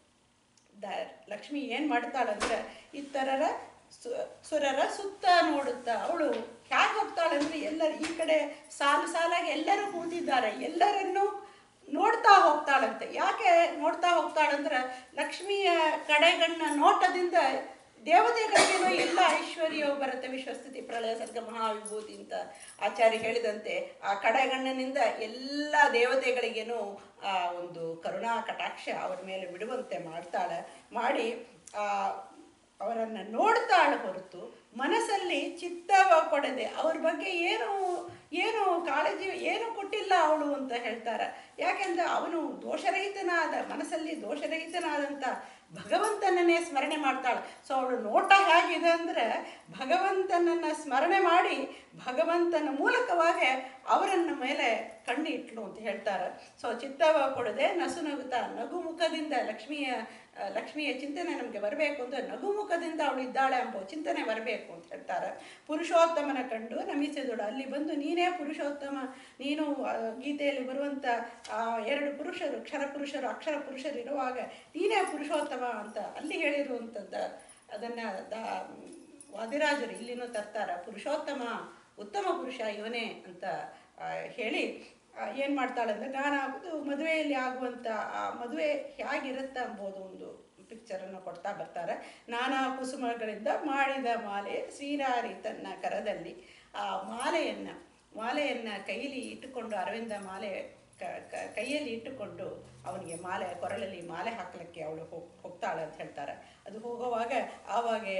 ದ ಲಕ್ಷ್ಮಿ ಏನು ಮಾಡ್ತಾಳಂದ್ರೆ ಇತರರ ಸು- ಸುರರ ಸುತ್ತ ನೋಡುತ್ತಾ ಅವಳು ಹೇಗೆ ಹೋಗ್ತಾಳಂದ್ರೆ ಎಲ್ಲರೂ ಈ ಕಡೆ ಸಾಲು ಸಾಲಾಗಿ ಎಲ್ಲರೂ ಕೂತಿದ್ದಾರೆ ಎಲ್ಲರನ್ನೂ ನೋಡ್ತಾ ಹೋಗ್ತಾಳಂತೆ ಯಾಕೆ ನೋಡ್ತಾ ಹೋಗ್ತಾಳಂದ್ರೆ ಲಕ್ಷ್ಮಿಯ ಕಡೆಗಣ್ಣ ನೋಟದಿಂದ ದೇವತೆಗಳಿಗೇನೋ ಎಲ್ಲ ಐಶ್ವರ್ಯ ಬರುತ್ತೆ ವಿಶ್ವಸ್ಥಿತಿ ಪ್ರಳಯ ಸರ್ಗ ಮಹಾವಿಭೂತಿ ಅಂತ ಆಚಾರ್ಯ ಹೇಳಿದಂತೆ ಆ ಕಡೆಗಣ್ಣನಿಂದ ಎಲ್ಲ ದೇವತೆಗಳಿಗೇನೋ ಆ ಒಂದು ಕರುಣಾ ಕಟಾಕ್ಷ ಅವರ ಮೇಲೆ ಬಿಡುವಂತೆ ಮಾಡ್ತಾಳೆ ಮಾಡಿ ಆ ಅವರನ್ನು ನೋಡ್ತಾಳೆ ಹೊರತು ಮನಸ್ಸಲ್ಲಿ ಚಿತ್ತವ ಕೊಡದೆ ಅವ್ರ ಬಗ್ಗೆ ಏನು ಏನು ಕಾಳಜಿ ಏನು ಕೊಟ್ಟಿಲ್ಲ ಅವಳು ಅಂತ ಹೇಳ್ತಾರೆ ಯಾಕೆಂದ್ರೆ ಅವನು ದೋಷರಹಿತನಾದ ಮನಸ್ಸಲ್ಲಿ ದೋಷರಹಿತನಾದಂಥ ಭಗವಂತನನ್ನೇ ಸ್ಮರಣೆ ಮಾಡ್ತಾಳೆ ಸೊ ಅವಳು ನೋಟ ಹೇಗಿದೆ ಅಂದರೆ ಭಗವಂತನನ್ನು ಸ್ಮರಣೆ ಮಾಡಿ ಭಗವಂತನ ಮೂಲಕವಾಗಿ ಅವರನ್ನ ಮೇಲೆ ಕಣ್ಣು ಇಟ್ಲು ಅಂತ ಹೇಳ್ತಾರೆ ಸೊ ಚಿತ್ತವ ಕೊಡದೆ ನಸು ನಗುತ್ತಾ ನಗು ಮುಖದಿಂದ ಲಕ್ಷ್ಮಿಯ ಆ, ಲಕ್ಷ್ಮಿಯ ಚಿಂತನೆ ನಮಗೆ ಬರಬೇಕು ಅಂದ್ರೆ ನಗು ಮುಖದಿಂದ ಅವಳು ಇದ್ದಾಳೆ ಎಂಬ ಚಿಂತನೆ ಬರಬೇಕು ಅಂತ ಹೇಳ್ತಾರೆ ಪುರುಷೋತ್ತಮನ ಕಂಡು ನಮಿಸಿದಳು ಅಲ್ಲಿ ಬಂದು ನೀನೇ ಪುರುಷೋತ್ತಮ ನೀನು ಆ, ಗೀತೆಯಲ್ಲಿ ಬರುವಂಥ ಆ, ಎರಡು ಪುರುಷರು ಕ್ಷರ ಪುರುಷರು ಅಕ್ಷರ ಪುರುಷರು ಇರುವಾಗ ನೀನೇ ಪುರುಷೋತ್ತಮ ಅಂತ ಅಲ್ಲಿ ಹೇಳಿರುವಂಥದ್ದು ಅದನ್ನು ದಾ ವಾದಿರಾಜರು ಇಲ್ಲಿನೂ ತರ್ತಾರೆ ಪುರುಷೋತ್ತಮ ಉತ್ತಮ ಪುರುಷ ಇವನೇ ಅಂತ ಆ, ಹೇಳಿ ಏನು ಮಾಡ್ತಾಳೆ ಅಂದರೆ ನಾನು ಅದು ಮದುವೆಯಲ್ಲಿ ಆಗುವಂಥ ಆ ಮದುವೆ ಹೇಗಿರುತ್ತೆ ಎಂಬುದು ಒಂದು ಪಿಕ್ಚರನ್ನು ಕೊಡ್ತಾ ಬರ್ತಾರೆ ನಾನಾ ಕುಸುಮಗಳಿಂದ ಮಾಡಿದ ಮಾಲೆ ಶ್ರೀರಾರಿ ತನ್ನ ಕರದಲ್ಲಿ ಆ ಮಾಲೆಯನ್ನು ಮಾಲೆಯನ್ನು ಕೈಯಲ್ಲಿ ಇಟ್ಟುಕೊಂಡು ಅರವಿಂದ ಮಾಲೆ ಕ- ಕ- ಕೈಯಲ್ಲಿ ಇಟ್ಟುಕೊಂಡು ಅವನಿಗೆ ಮಾಲೆ ಕೊರಳಲ್ಲಿ ಮಾಲೆ ಹಾಕಲಿಕ್ಕೆ ಅವಳು ಹೋಗ್ ಹೋಗ್ತಾಳೆ ಅಂತ ಹೇಳ್ತಾರೆ ಅದು ಹೋಗುವಾಗ ಆವಾಗೆ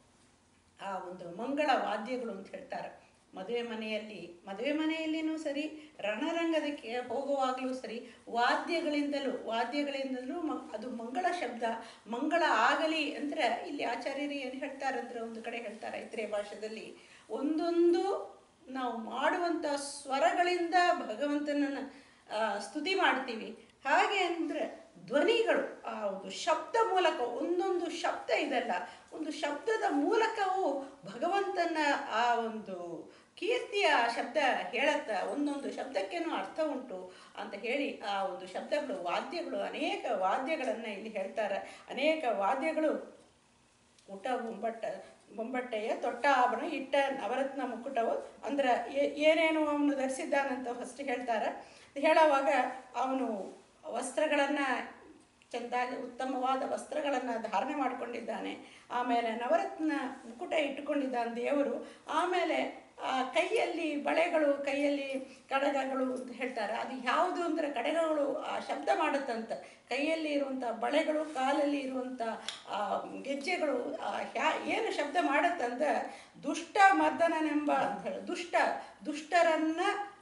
ಆ ಒಂದು ಮಂಗಳ ವಾದ್ಯಗಳು ಅಂತ ಹೇಳ್ತಾರೆ ಮದುವೆ ಮನೆಯಲ್ಲಿ ಮದುವೆ ಮನೆಯಲ್ಲಿನೂ ಸರಿ ರಣರಂಗದಕ್ಕೆ ಹೋಗುವಾಗಲೂ ಸರಿ ವಾದ್ಯಗಳಿಂದಲೂ ವಾದ್ಯಗಳಿಂದಲೂ ಮ ಅದು ಮಂಗಳ ಶಬ್ದ ಮಂಗಳ ಆಗಲಿ ಅಂದರೆ ಇಲ್ಲಿ ಆಚಾರ್ಯರು ಏನು ಹೇಳ್ತಾರೆ ಅಂದರೆ ಒಂದು ಕಡೆ ಹೇಳ್ತಾರೆ ಇತರೆ ಭಾಷೆಯಲ್ಲಿ ಒಂದೊಂದು ನಾವು ಮಾಡುವಂಥ ಸ್ವರಗಳಿಂದ ಭಗವಂತನನ್ನು ಆ, ಸ್ತುತಿ ಮಾಡ್ತೀವಿ ಹಾಗೆ ಅಂದರೆ ಧ್ವನಿಗಳು ಆ ಒಂದು ಶಬ್ದ ಮೂಲಕ ಒಂದೊಂದು ಶಬ್ದ ಇದಲ್ಲ ಒಂದು ಶಬ್ದದ ಮೂಲಕವೂ ಭಗವಂತನ ಆ ಒಂದು ಕೀರ್ತಿಯ ಶಬ್ದ ಹೇಳತ್ತ ಒಂದೊಂದು ಶಬ್ದಕ್ಕೇನೂ ಅರ್ಥ ಉಂಟು ಅಂತ ಹೇಳಿ ಆ ಒಂದು ಶಬ್ದಗಳು ವಾದ್ಯಗಳು ಅನೇಕ ವಾದ್ಯಗಳನ್ನು ಇಲ್ಲಿ ಹೇಳ್ತಾರೆ ಅನೇಕ ವಾದ್ಯಗಳು ಊಟ ಬೊಂಬಟ್ಟ ಬೊಂಬಟ್ಟೆಯ ತೊಟ್ಟ ಆಭರಣ ಇಟ್ಟ ನವರತ್ನ ಮುಕುಟವು ಅಂದ್ರೆ ಏ- ಏನೇನು ಅವನು ಧರಿಸಿದ್ದಾನಂತ ಫಸ್ಟ್ ಹೇಳ್ತಾರೆ ಹೇಳುವಾಗ ಅವನು ವಸ್ತ್ರಗಳನ್ನು ಚೆಂದಾಗಿ ಉತ್ತಮವಾದ ವಸ್ತ್ರಗಳನ್ನು ಧಾರಣೆ ಮಾಡಿಕೊಂಡಿದ್ದಾನೆ ಆಮೇಲೆ ನವರತ್ನ ಮುಕುಟ ಇಟ್ಟುಕೊಂಡಿದ್ದಾನೆ ದೇವರು ಆಮೇಲೆ ಆ ಕೈಯಲ್ಲಿ ಬಳೆಗಳು ಕೈಯಲ್ಲಿ ಕಡಗಗಳು ಅಂತ ಹೇಳ್ತಾರೆ ಅದು ಯಾವುದು ಅಂದರೆ ಕಡಗಗಳು ಆ ಶಬ್ದ ಮಾಡುತ್ತಂತ ಕೈಯಲ್ಲಿ ಇರುವಂಥ ಬಳೆಗಳು ಕಾಲಲ್ಲಿ ಇರುವಂಥ ಆ ಗೆಜ್ಜೆಗಳು ಆ ಹ್ಯಾ ಏನು ಶಬ್ದ ಮಾಡುತ್ತಂದ್ರೆ ದುಷ್ಟ ಮರ್ದನನೆಂಬ ಅಂತ ಹೇಳಿ ದುಷ್ಟ ದುಷ್ಟರನ್ನ